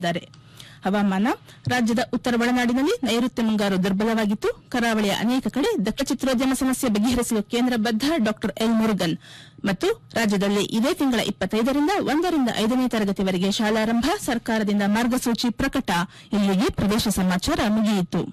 ದ್ದಾರೆ ಹವಾಮಾನ ರಾಜ್ಯದ ಉತ್ತರ ಒಳನಾಡಿನಲ್ಲಿ ನೈಋತ್ಯ ಮುಂಗಾರು ದುರ್ಬಲವಾಗಿತ್ತು ಕರಾವಳಿಯ ಅನೇಕ ಕಡೆ ದಕ್ಷ ಚಿತ್ರೋದ್ಯಮ ಸಮಸ್ಯೆ ಬಗೆಹರಿಸಲು ಕೇಂದ್ರ ಬದ್ಧ ಡಾ ಎಲ್ ಮುರುಗನ್ ಮತ್ತು ರಾಜ್ಯದಲ್ಲಿ ಇದೇ ತಿಂಗಳ ಇಪ್ಪತ್ತೈದರಿಂದ ಒಂದರಿಂದ ಐದನೇ ತರಗತಿವರೆಗೆ ಶಾಲಾರಂಭ ಸರ್ಕಾರದಿಂದ ಮಾರ್ಗಸೂಚಿ ಪ್ರಕಟ ಇಲ್ಲಿಗೆ ಪ್ರದೇಶ ಸಮಾಚಾರ ಮುಗಿಯಿತು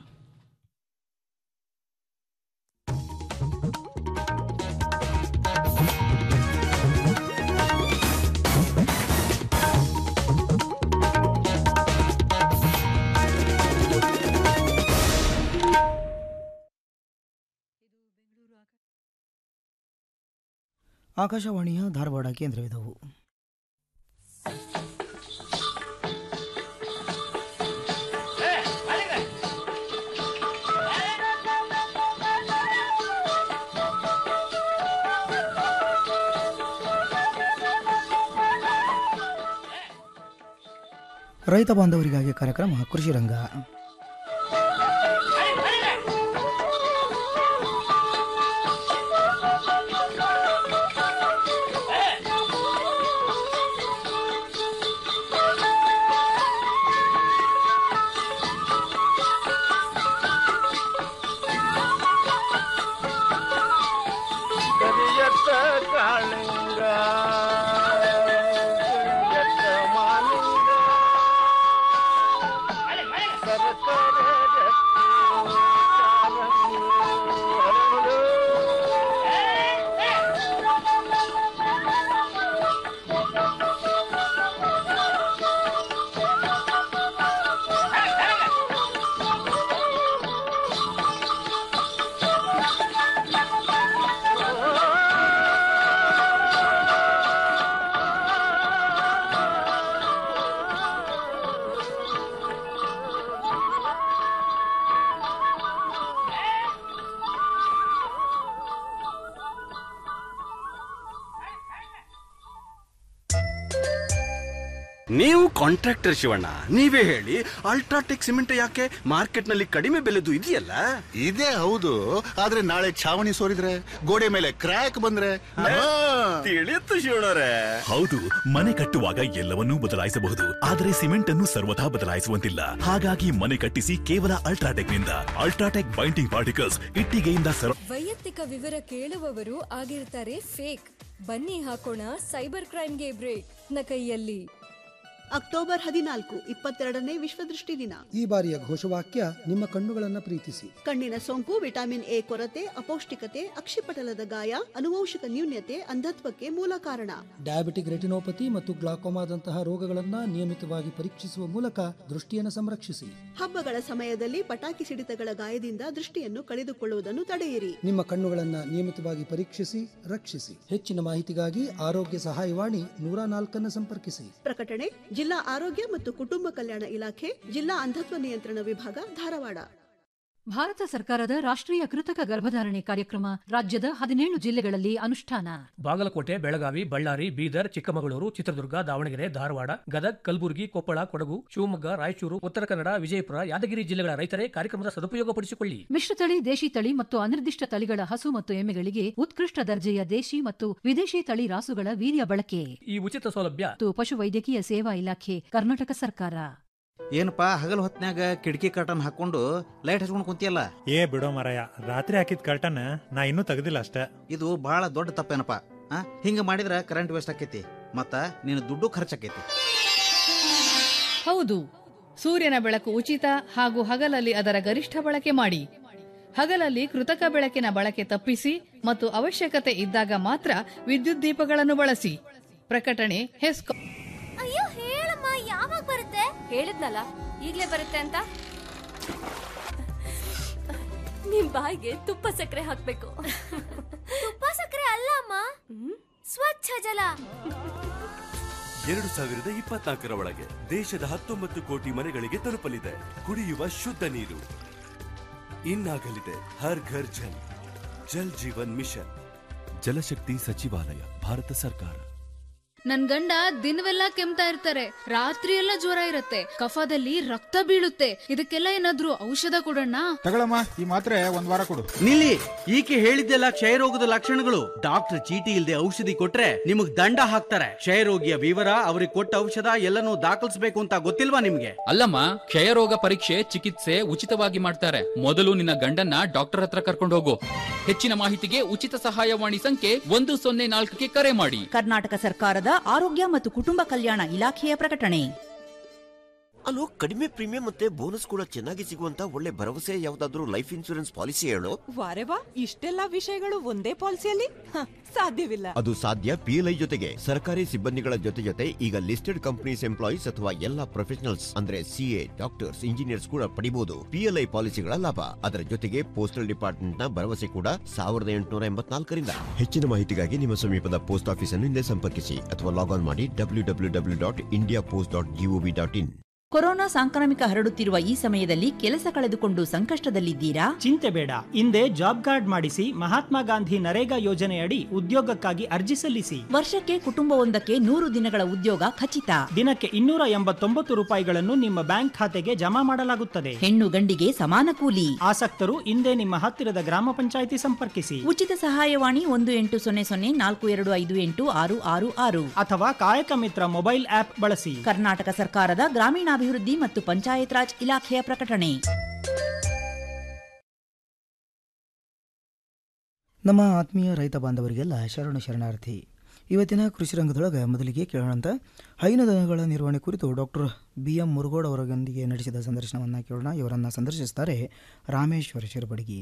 ಆಕಾಶವಾಣಿಯ ಧಾರವಾಡ ಕೇಂದ್ರವಿದವು ರೈತ ಬಾಂಧವರಿಗಾಗಿ ಕಾರ್ಯಕ್ರಮ ಕೃಷಿ ರಂಗ ಕರಿಯತ್ತ ಕಾಳಿಂಗ ಕರಿಯತ್ತ ಮಾಲಿಂಗ ಸರಸರ ರಕ್ತಿ ಕಾರಂಗಿ ಹರಳು. ನೀವು ಕಾಂಟ್ರಾಕ್ಟರ್ ಶಿವಣ್ಣ ನೀವೇ ಹೇಳಿ ಅಲ್ಟ್ರಾಟೆಕ್ ಸಿಮೆಂಟ್ ಯಾಕೆ ಮಾರ್ಕೆಟ್ ನಲ್ಲಿ ಕಡಿಮೆ ಬೆಲೆದು ಇದೆಯಲ್ಲ ಇದೇ ಹೌದು ಆದ್ರೆ ನಾಳೆ ಛಾವಣಿ ಸೋರಿದ್ರೆ ಗೋಡೆ ಮೇಲೆ ಕ್ರ್ಯಾಕ್ ಬಂದ್ರೆ ಹಾ. ತಿಳಿಯುತ್ತು ಶಿವಣ್ಣರೇ ಹೌದು ಮನೆ ಕಟ್ಟುವಾಗ ಎಲ್ಲವನ್ನೂ ಬದಲಾಯಿಸಬಹುದು ಆದರೆ ಸಿಮೆಂಟ್ ಅನ್ನು ಸರ್ವಥಾ ಬದಲಾಯಿಸುವಂತಿಲ್ಲ ಹಾಗಾಗಿ ಮನೆ ಕಟ್ಟಿಸಿ ಕೇವಲ ಅಲ್ಟ್ರಾಟೆಕ್ ನಿಂದ ಅಲ್ಟ್ರಾಟೆಕ್ ಬೈಂಡಿಂಗ್ ಪಾರ್ಟಿಕಲ್ಸ್ ಇಟ್ಟಿಗೆಯಿಂದ ಸರ್ ವೈಯಕ್ತಿಕ ವಿವರ ಕೇಳುವವರು ಆಗಿರ್ತಾರೆ ಫೇಕ್ ಬನ್ನಿ ಹಾಕೋಣ ಸೈಬರ್ ಕ್ರೈಮ್ಗೆ ಬ್ರೇಕ್ ನ ಕೈಯಲ್ಲಿ ಅಕ್ಟೋಬರ್ ಹದಿನಾಲ್ಕು ಇಪ್ಪತ್ತೆರಡನೇ ವಿಶ್ವದೃಷ್ಟಿ ದಿನ ಈ ಬಾರಿಯ ಘೋಷವಾಕ್ಯ ನಿಮ್ಮ ಕಣ್ಣುಗಳನ್ನು ಪ್ರೀತಿಸಿ ಕಣ್ಣಿನ ಸೋಂಕು ವಿಟಮಿನ್ ಎ ಕೊರತೆ ಅಪೌಷ್ಟಿಕತೆ ಅಕ್ಷಿಪಟಲದ ಗಾಯ ಅನುವಂಶಿಕ ನ್ಯೂನ್ಯತೆ ಅಂಧತ್ವಕ್ಕೆ ಮೂಲ ಕಾರಣ ಡಯಾಬಿಟಿಕ್ ರೆಟಿನೋಪತಿ ಮತ್ತು ಗ್ಲಾಕೋಮಾದಂತಹ ರೋಗಗಳನ್ನು ನಿಯಮಿತವಾಗಿ ಪರೀಕ್ಷಿಸುವ ಮೂಲಕ ದೃಷ್ಟಿಯನ್ನು ಸಂರಕ್ಷಿಸಿ ಹಬ್ಬಗಳ ಸಮಯದಲ್ಲಿ ಪಟಾಕಿ ಸಿಡಿತಗಳ ಗಾಯದಿಂದ ದೃಷ್ಟಿಯನ್ನು ಕಳೆದುಕೊಳ್ಳುವುದನ್ನು ತಡೆಯಿರಿ ನಿಮ್ಮ ಕಣ್ಣುಗಳನ್ನು ನಿಯಮಿತವಾಗಿ ಪರೀಕ್ಷಿಸಿ ರಕ್ಷಿಸಿ ಹೆಚ್ಚಿನ ಮಾಹಿತಿಗಾಗಿ ಆರೋಗ್ಯ ಸಹಾಯವಾಣಿ ನೂರ ನಾಲ್ಕನ್ನು ಸಂಪರ್ಕಿಸಿ ಪ್ರಕಟಣೆ ಜಿಲ್ಲಾ ಆರೋಗ್ಯ ಮತ್ತು ಕುಟುಂಬ ಕಲ್ಯಾಣ ಇಲಾಖೆ ಜಿಲ್ಲಾ ಅಂಧತ್ವ ನಿಯಂತ್ರಣ ವಿಭಾಗ ಧಾರವಾಡ ಭಾರತ ಸರ್ಕಾರದ ರಾಷ್ಟ್ರೀಯ ಕೃತಕ ಗರ್ಭಧಾರಣೆ ಕಾರ್ಯಕ್ರಮ ರಾಜ್ಯದ ಹದಿನೇಳು ಜಿಲ್ಲೆಗಳಲ್ಲಿ ಅನುಷ್ಠಾನ ಬಾಗಲಕೋಟೆ ಬೆಳಗಾವಿ ಬಳ್ಳಾರಿ ಬೀದರ್ ಚಿಕ್ಕಮಗಳೂರು ಚಿತ್ರದುರ್ಗ ದಾವಣಗೆರೆ ಧಾರವಾಡ ಗದಗ್ ಕಲಬುರಗಿ ಕೊಪ್ಪಳ ಕೊಡಗು ಶಿವಮೊಗ್ಗ ರಾಯಚೂರು ಉತ್ತರ ಕನ್ನಡ ವಿಜಯಪುರ ಯಾದಗಿರಿ ಜಿಲ್ಲೆಗಳ ರೈತರೇ ಕಾರ್ಯಕ್ರಮದ ಸದುಪಯೋಗಪಡಿಸಿಕೊಳ್ಳಿ ಮಿಶ್ರತಳಿ ದೇಶಿ ತಳಿ ಮತ್ತು ಅನಿರ್ದಿಷ್ಟ ತಳಿಗಳ ಹಸು ಮತ್ತು ಎಮ್ಮೆಗಳಿಗೆ ಉತ್ಕೃಷ್ಟ ದರ್ಜೆಯ ದೇಶಿ ಮತ್ತು ವಿದೇಶಿ ತಳಿ ರಾಸುಗಳ ವೀರ್ಯ ಬಳಕೆ ಈ ಉಚಿತ ಸೌಲಭ್ಯ ಮತ್ತು ಪಶುವೈದ್ಯಕೀಯ ಸೇವಾ ಇಲಾಖೆ ಕರ್ನಾಟಕ ಸರ್ಕಾರ ಏನಪ್ಪಾ ಹಗಲ್ ಹೊತ್ನ್ಯಾಗ ಕಿಟಕಿ ಕರ್ಟನ್ ಹಾಕೊಂಡು ಲೈಟ್ ಹಚ್ಕೊಂಡು ಕುಂತಿಯಲ್ಲ ಏ ಬಿಡೋ ಮರಯ ರಾತ್ರಿ ಹಾಕಿದ ಕರ್ಟನ್ ನಾ ಇನ್ನೂ ತೆಗ್ದಿಲ್ಲ ಅಷ್ಟೇ ಇದು ಬಹಳ ದೊಡ್ಡ ತಪ್ಪೇನಪ್ಪ ಆ ಹಿಂಗ ಮಾಡಿದ್ರ ಕರೆಂಟ್ ವೇಸ್ಟ್ ಆಕೈತಿ ಮತ್ತ ನಿನ್ನ ದುಡ್ಡು ಖರ್ಚಾಕೈತಿ ಹೌದು ಸೂರ್ಯನ ಬೆಳಕು ಉಚಿತ ಹಾಗೂ ಹಗಲಲ್ಲಿ ಅದರ ಗರಿಷ್ಠ ಬಳಕೆ ಮಾಡಿ ಹಗಲಲ್ಲಿ ಕೃತಕ ಬೆಳಕಿನ ಬಳಕೆ ತಪ್ಪಿಸಿ ಮತ್ತು ಅವಶ್ಯಕತೆ ಇದ್ದಾಗ ಮಾತ್ರ ವಿದ್ಯುತ್ ದೀಪಗಳನ್ನು ಬಳಸಿ ಪ್ರಕಟಣೆ ಹೆಸ್ಕೋ ಅಯ್ಯೋ ಹೇಳಮ್ಮ ಯಾವಾಗ ಬರುತ್ತೆ ಹೇಳಿದ್ನಲ್ಲ ಈಗ್ಲೇ ಬರುತ್ತೆ ಅಂತ ನಿಮ್ ಬಾಯಿಗೆ ತುಪ್ಪ ಸಕ್ಕರೆ ಹಾಕ್ಬೇಕು ತುಪ್ಪ ಸಕ್ಕರೆ ಅಲ್ಲ ಅಮ್ಮ ಸ್ವಚ್ಛ ಜಲ ಎರಡು ಸಾವಿರದ ಇಪ್ಪತ್ನಾಲ್ಕರ ಒಳಗೆ ದೇಶದ ಹತ್ತೊಂಬತ್ತು ಕೋಟಿ ಮನೆಗಳಿಗೆ ತಲುಪಲಿದೆ ಕುಡಿಯುವ ಶುದ್ಧ ನೀರು ಇನ್ನಾಗಲಿದೆ ಹರ್ ಘರ್ ಜಲ್ ಜಲ್ ಜೀವನ್ ಮಿಷನ್ ಜಲಶಕ್ತಿ ಸಚಿವಾಲಯ ಭಾರತ ಸರ್ಕಾರ ನನ್ ಗಂಡ ದಿನವೆಲ್ಲ ಕೆಮ್ತಾ ಇರ್ತಾರೆ ರಾತ್ರಿ ಎಲ್ಲ ಜ್ವರ ಇರತ್ತೆ ಕಫದಲ್ಲಿ ರಕ್ತ ಬೀಳುತ್ತೆ ಇದಕ್ಕೆಲ್ಲ ಏನಾದ್ರೂ ಔಷಧ ಕೊಡೋಣ ತಗೊಳಮ್ಮ ಈ ಮಾತ್ರೆ ಒಂದ್ ವಾರ ಕೊಡು ನಿಲ್ಲಿ ಈಕೆ ಹೇಳಿದ್ದೆಲ್ಲ ಕ್ಷಯರೋಗದ ಲಕ್ಷಣಗಳು ಡಾಕ್ಟರ್ ಚೀಟಿ ಇಲ್ಲದೆ ಔಷಧಿ ಕೊಟ್ರೆ ನಿಮಗ್ ದಂಡ ಹಾಕ್ತಾರೆ ಕ್ಷಯರೋಗಿಯ ವಿವರ ಅವ್ರಿಗೆ ಕೊಟ್ಟ ಔಷಧ ಎಲ್ಲನೂ ದಾಖಲಿಸಬೇಕು ಅಂತ ಗೊತ್ತಿಲ್ವಾ ನಿಮ್ಗೆ ಅಲ್ಲಮ್ಮ ಕ್ಷಯರೋಗ ಪರೀಕ್ಷೆ ಚಿಕಿತ್ಸೆ ಉಚಿತವಾಗಿ ಮಾಡ್ತಾರೆ ಮೊದಲು ನಿನ್ನ ಗಂಡನ್ನ ಡಾಕ್ಟರ್ ಹತ್ರ ಕರ್ಕೊಂಡು ಹೋಗು ಹೆಚ್ಚಿನ ಮಾಹಿತಿಗೆ ಉಚಿತ ಸಹಾಯವಾಣಿ ಸಂಖ್ಯೆ ಒಂದು ಸೊನ್ನೆ ನಾಲ್ಕಕ್ಕೆ ಕರೆ ಮಾಡಿ ಕರ್ನಾಟಕ ಸರ್ಕಾರದ ಆರೋಗ್ಯ ಮತ್ತು ಕುಟುಂಬ ಕಲ್ಯಾಣ ಇಲಾಖೆಯ ಪ್ರಕಟಣೆ ಅಲ್ಲೋ ಕಡಿಮೆ ಪ್ರೀಮಿಯಂ ಮತ್ತೆ ಬೋನಸ್ ಕೂಡ ಚೆನ್ನಾಗಿ ಸಿಗುವಂತ ಒಳ್ಳೆ ಭರವಸೆ ಯಾವ್ದಾದ್ರು ಲೈಫ್ ಇನ್ಶೂರೆನ್ಸ್ ಪಾಲಿಸಿ ಹೇಳು ವಾರೆ ವಾ ಇಷ್ಟೆಲ್ಲಾ ವಿಷಯಗಳು ಒಂದೇ ಪಾಲಿಸಿಯಲ್ಲಿ ಹ, ಸಾಧ್ಯವಿಲ್ಲ ಅದು ಸಾಧ್ಯ ಪಿಎಲ್ಐ ಜೊತೆಗೆ ಸರ್ಕಾರಿ ಸಿಬ್ಬಂದಿಗಳ ಜೊತೆ ಜೊತೆ ಈಗ ಲಿಸ್ಟೆಡ್ ಕಂಪನೀಸ್ ಎಂಪ್ಲಾಯೀಸ್ ಅಥವಾ ಎಲ್ಲಾ ಪ್ರೊಫೆಷನಲ್ಸ್ ಅಂದ್ರೆ ಸಿಎ ಡಾಕ್ಟರ್ಸ್ ಇಂಜಿನಿಯರ್ಸ್ ಕೂಡ ಪಡಿಬಹುದು ಪಿಎಲ್ಐ ಪಾಲಿಸಿಗಳ ಲಾಭ ಅದರ ಜೊತೆಗೆ ಪೋಸ್ಟಲ್ ಡಿಪಾರ್ಟ್ಮೆಂಟ್ ನ ಭರವಸೆ ಕೂಡ ಸಾವಿರದ ಎಂಟುನೂರ ಎಂಬತ್ನಾಲ್ಕರಿಂದ ಹೆಚ್ಚಿನ ಮಾಹಿತಿಗಾಗಿ ನಿಮ್ಮ ಸಮೀಪದ ಪೋಸ್ಟ್ ಆಫೀಸ್ ಅನ್ನು ಹಿಂದೆ ಸಂಪರ್ಕಿಸಿ ಅಥವಾ ಲಾಗ್ ಆನ್ ಮಾಡಿ W W W dot India post dot GOV dot in corona ಸಾಂಕ್ರಾಮಿಕ ಹರಡುತ್ತಿರುವ ಈ ಸಮಯದಲ್ಲಿ ಕೆಲಸ ಕಳೆದುಕೊಂಡು ಸಂಕಷ್ಟದಲ್ಲಿದ್ದೀರಾ ಚಿಂತೆ ಬೇಡ ಹಿಂದೆ ಜಾಬ್ ಕಾರ್ಡ್ ಮಾಡಿಸಿ ಮಹಾತ್ಮ ಗಾಂಧಿ ನರೇಗಾ ಯೋಜನೆಯಡಿ ಉದ್ಯೋಗಕ್ಕಾಗಿ ಅರ್ಜಿ ಸಲ್ಲಿಸಿ ವರ್ಷಕ್ಕೆ ಕುಟುಂಬವೊಂದಕ್ಕೆ ನೂರು ದಿನಗಳ ಉದ್ಯೋಗ ಖಚಿತ ದಿನಕ್ಕೆ ಇನ್ನೂರ ಎಂಬತ್ತೊಂಬತ್ತು ರೂಪಾಯಿಗಳನ್ನು ನಿಮ್ಮ ಬ್ಯಾಂಕ್ ಖಾತೆಗೆ ಜಮಾ ಮಾಡಲಾಗುತ್ತದೆ ಹೆಣ್ಣು ಗಂಡಿಗೆ ಸಮಾನ ಕೂಲಿ ಆಸಕ್ತರು ಹಿಂದೆ ನಿಮ್ಮ ಹತ್ತಿರದ ಗ್ರಾಮ ಪಂಚಾಯಿತಿ ಸಂಪರ್ಕಿಸಿ ಉಚಿತ ಸಹಾಯವಾಣಿ ಒಂದು ಎಂಟು ಸೊನ್ನೆ ಸೊನ್ನೆ ನಾಲ್ಕು ಎರಡು ಐದು ಎಂಟು ಆರು ಆರು ಆರು ಅಥವಾ ಕಾಯಕ ಮಿತ್ರ ಮೊಬೈಲ್ ಆಪ್ ಬಳಸಿ ಕರ್ನಾಟಕ ಸರ್ಕಾರದ ಗ್ರಾಮೀಣಾಭಿವೃದ್ಧಿ ಮತ್ತು ಪಂಚಾಯತ್ ರಾಜ್ ಇಲಾಖೆಯ ಪ್ರಕಟಣೆ ನಮ್ಮ ಆತ್ಮೀಯ ರೈತ ಬಾಂಧವರಿಗೆಲ್ಲ ಶರಣು ಶರಣಾರ್ಥಿ ಇವತ್ತಿನ ಕೃಷಿ ರಂಗದೊಳಗೆ ಮೊದಲಿಗೆ ಕೇಳೋಣಂತ ಹೈನುದನಗಳ ನಿರ್ವಹಣೆ ಕುರಿತು ಡಾಕ್ಟರ್ ಬಿ ಎಂ ಮುರುಗೋಡ್ ಅವರೊಂದಿಗೆ ನಡೆಸಿದ ಸಂದರ್ಶನವನ್ನು ಕೇಳೋಣ ಇವರನ್ನು ಸಂದರ್ಶಿಸುತ್ತಾರೆ ರಾಮೇಶ್ವರ ಶಿರಬಡಗಿ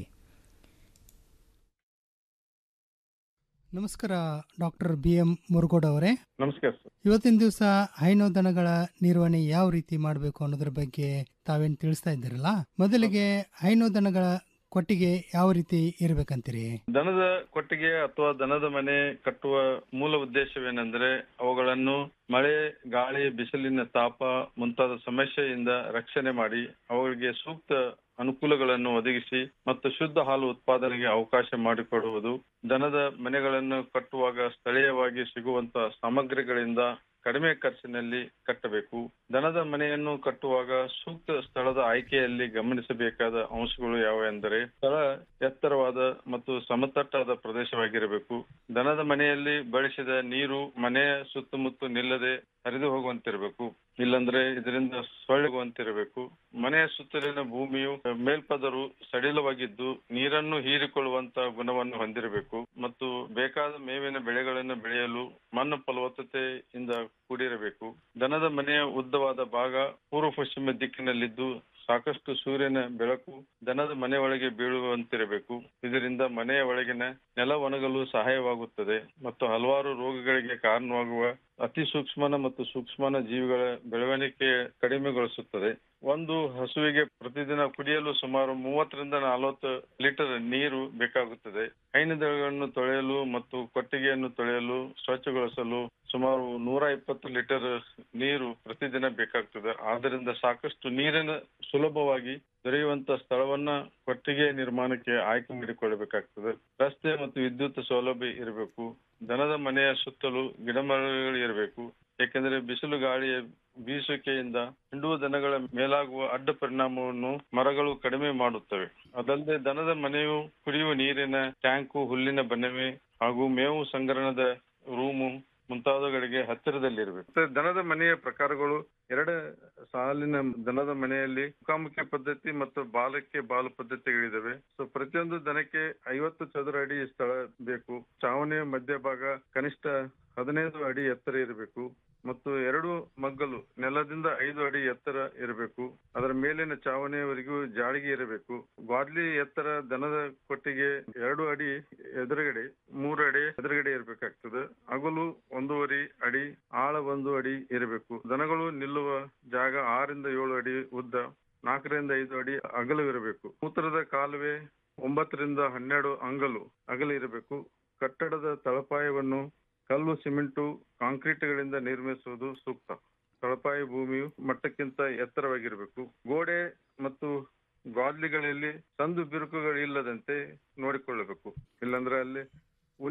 ನಮಸ್ಕಾರ ಡಾಕ್ಟರ್ ಬಿ ಎಂ ಮುರುಗೋಡ್ ಅವರೇ ನಮಸ್ಕಾರ ಸರ್ ಇವತ್ತಿನ ದಿವಸ ಹೈನು ದನಗಳ ನಿರ್ವಹಣೆ ಯಾವ ರೀತಿ ಮಾಡಬೇಕು ಅನ್ನೋದ್ರ ಬಗ್ಗೆ ತಾವೇನು ತಿಳಿಸ್ತಾ ಇದ್ದೀರಲ್ಲ ಮೊದಲಿಗೆ ಹೈನು ದನಗಳ ಕೊಟ್ಟಿಗೆ ಯಾವ ರೀತಿ ಇರಬೇಕಂತೀರಿ ದನದ ಕೊಟ್ಟಿಗೆ ಅಥವಾ ದನದ ಮನೆ ಕಟ್ಟುವ ಮೂಲ ಉದ್ದೇಶವೇನೆಂದರೆ ಅವುಗಳನ್ನು ಮಳೆ ಗಾಳಿ ಬಿಸಿಲಿನ ತಾಪ ಮುಂತಾದ ಸಮಸ್ಯೆಯಿಂದ ರಕ್ಷಣೆ ಮಾಡಿ ಅವುಗಳಿಗೆ ಸೂಕ್ತ ಅನುಕೂಲಗಳನ್ನು ಒದಗಿಸಿ ಮತ್ತು ಶುದ್ಧ ಹಾಲು ಉತ್ಪಾದನೆಗೆ ಅವಕಾಶ ಮಾಡಿಕೊಡುವುದು ದನದ ಮನೆಗಳನ್ನು ಕಟ್ಟುವಾಗ ಸ್ಥಳೀಯವಾಗಿ ಸಿಗುವಂತ ಸಾಮಗ್ರಿಗಳಿಂದ ಕಡಿಮೆ ಖರ್ಚಿನಲ್ಲಿ ಕಟ್ಟಬೇಕು ದನದ ಮನೆಯನ್ನು ಕಟ್ಟುವಾಗ ಸೂಕ್ತ ಸ್ಥಳದ ಆಯ್ಕೆಯಲ್ಲಿ ಗಮನಿಸಬೇಕಾದ ಅಂಶಗಳು ಯಾವ ಎಂದರೆ ಸ್ಥಳ ಎತ್ತರವಾದ ಮತ್ತು ಸಮತಟ್ಟಾದ ಪ್ರದೇಶವಾಗಿರಬೇಕು ದನದ ಮನೆಯಲ್ಲಿ ಬಳಸಿದ ನೀರು ಮನೆಯ ಸುತ್ತಮುತ್ತ ನಿಲ್ಲದೆ ಹರಿದು ಹೋಗುವಂತಿರಬೇಕು ಇಲ್ಲಂದ್ರೆ ಇದರಿಂದ ಸೊಳ್ಳೆಗುವಂತಿರಬೇಕು ಮನೆಯ ಸುತ್ತಲಿನ ಭೂಮಿಯು ಮೇಲ್ಪದರು ಸಡಿಲವಾಗಿದ್ದು ನೀರನ್ನು ಹೀರಿಕೊಳ್ಳುವಂತ ಗುಣವನ್ನು ಹೊಂದಿರಬೇಕು ಮತ್ತು ಬೇಕಾದ ಮೇವಿನ ಬೆಳೆಗಳನ್ನು ಬೆಳೆಯಲು ಮಣ್ಣು ಫಲವತ್ತತೆಯಿಂದ ಕೂಡಿರಬೇಕು ದನದ ಮನೆಯ ಉದ್ದವಾದ ಭಾಗ ಪೂರ್ವ ಪಶ್ಚಿಮ ದಿಕ್ಕಿನಲ್ಲಿದ್ದು ಸಾಕಷ್ಟು ಸೂರ್ಯನ ಬೆಳಕು ದನದ ಮನೆ ಒಳಗೆ ಬೀಳುವಂತಿರಬೇಕು ಇದರಿಂದ ಮನೆಯ ಒಳಗಿನ ನೆಲ ಒಣಗಲು ಸಹಾಯವಾಗುತ್ತದೆ ಮತ್ತು ಹಲವಾರು ರೋಗಗಳಿಗೆ ಕಾರಣವಾಗುವ ಅತಿ ಸೂಕ್ಷ್ಮನ ಮತ್ತು ಸೂಕ್ಷ್ಮನ ಜೀವಿಗಳ ಬೆಳವಣಿಗೆ ಕಡಿಮೆಗೊಳಿಸುತ್ತದೆ ಒಂದು ಹಸುವಿಗೆ ಪ್ರತಿದಿನ ಕುಡಿಯಲು ಸುಮಾರು ಮೂವತ್ತರಿಂದ ನಲವತ್ತು ಲೀಟರ್ ನೀರು ಬೇಕಾಗುತ್ತದೆ ಹೈನುದಳಗಳನ್ನು ತೊಳೆಯಲು ಮತ್ತು ಕೊಟ್ಟಿಗೆಯನ್ನು ತೊಳೆಯಲು ಸ್ವಚ್ಛಗೊಳಿಸಲು ಸುಮಾರು ನೂರ ಇಪ್ಪತ್ತು ಲೀಟರ್ ನೀರು ಪ್ರತಿದಿನ ಬೇಕಾಗ್ತದೆ ಆದ್ದರಿಂದ ಸಾಕಷ್ಟು ನೀರಿನ ಸುಲಭವಾಗಿ ದೊರೆಯುವಂತ ಸ್ಥಳವನ್ನ ಕೊಟ್ಟಿಗೆ ನಿರ್ಮಾಣಕ್ಕೆ ಆಯ್ಕೆ ಮಾಡಿಕೊಳ್ಳಬೇಕಾಗ್ತದೆ ರಸ್ತೆ ಮತ್ತು ವಿದ್ಯುತ್ ಸೌಲಭ್ಯ ಇರಬೇಕು ದನದ ಮನೆಯ ಸುತ್ತಲೂ ಗಿಡಮರಗಳು ಇರಬೇಕು ಏಕೆಂದರೆ ಬಿಸಿಲು ಗಾಳಿಯ ಬೀಸುವಿಕೆಯಿಂದ ಹಿಂಡುವ ದನಗಳ ಮೇಲಾಗುವ ಅಡ್ಡ ಪರಿಣಾಮವನ್ನು ಮರಗಳು ಕಡಿಮೆ ಮಾಡುತ್ತವೆ ಅದಲ್ಲದೆ ದನದ ಮನೆಯು ಕುಡಿಯುವ ನೀರಿನ ಟ್ಯಾಂಕು ಹುಲ್ಲಿನ ಬನವೆ ಹಾಗೂ ಮೇವು ಸಂಗ್ರಹಣದ ರೂಮು ಮುಂತಾದವುಗಳಿಗೆ ಹತ್ತಿರದಲ್ಲಿರಬೇಕು ಮತ್ತೆ ದನದ ಮನೆಯ ಪ್ರಕಾರಗಳು ಎರಡು ಸಾಲಿನ ದನದ ಮನೆಯಲ್ಲಿ ಮುಖಾಮುಖಿ ಪದ್ಧತಿ ಮತ್ತು ಬಾಲಕ್ಕೆ ಬಾಲು ಪದ್ಧತಿಗಳಿದಾವೆ ಸೊ ಪ್ರತಿಯೊಂದು ದನಕ್ಕೆ ಐವತ್ತು ಚದುರ ಅಡಿ ಸ್ಥಳ ಬೇಕು ಚಾವಣಿಯ ಮಧ್ಯಭಾಗ ಕನಿಷ್ಠ ಹದಿನೈದು ಅಡಿ ಎತ್ತರ ಇರಬೇಕು ಮತ್ತು ಎರಡು ಮಗ್ಗಲು ನೆಲದಿಂದ ಐದು ಅಡಿ ಎತ್ತರ ಇರಬೇಕು ಅದರ ಮೇಲಿನ ಚಾವಣಿಯವರೆಗೂ ಜಾಳಿಗೆ ಇರಬೇಕು ಗ್ವಾಡ್ಲಿ ಎತ್ತರ ದನದ ಕೊಟ್ಟಿಗೆ ಎರಡು ಅಡಿ ಎದುರುಗಡೆ ಮೂರು ಅಡಿ ಎದುರುಗಡೆ ಇರಬೇಕಾಗ್ತದೆ ಅಗಲು ಒಂದೂವರೆ ಅಡಿ ಆಳ ಒಂದು ಅಡಿ ಇರಬೇಕು ದನಗಳು ನಿಲ್ಲುವ ಜಾಗ ಆರಿಂದ ಏಳು ಅಡಿ ಉದ್ದ ನಾಲ್ಕರಿಂದ ಐದು ಅಡಿ ಅಗಲವಿರಬೇಕು ಮೂತ್ರದ ಕಾಲುವೆ ಒಂಬತ್ತರಿಂದ ಹನ್ನೆರಡು ಅಂಗಲು ಅಗಲ ಇರಬೇಕು ಕಟ್ಟಡದ ತಳಪಾಯವನ್ನು ಕಲ್ಲು ಸಿಮೆಂಟು ಕಾಂಕ್ರೀಟ್ಗಳಿಂದ ನಿರ್ಮಿಸುವುದು ಸೂಕ್ತ ತಳಪಾಯ ಭೂಮಿಯು ಮಟ್ಟಕ್ಕಿಂತ ಎತ್ತರವಾಗಿರಬೇಕು ಗೋಡೆ ಮತ್ತು ಗಾದ್ಲಿಗಳಲ್ಲಿ ಸಂದು ಬಿರುಕುಗಳು ಇಲ್ಲದಂತೆ ನೋಡಿಕೊಳ್ಳಬೇಕು ಇಲ್ಲಾಂದ್ರೆ ಅಲ್ಲಿ ಉಣ್ಣೆಗಳಾಗುವ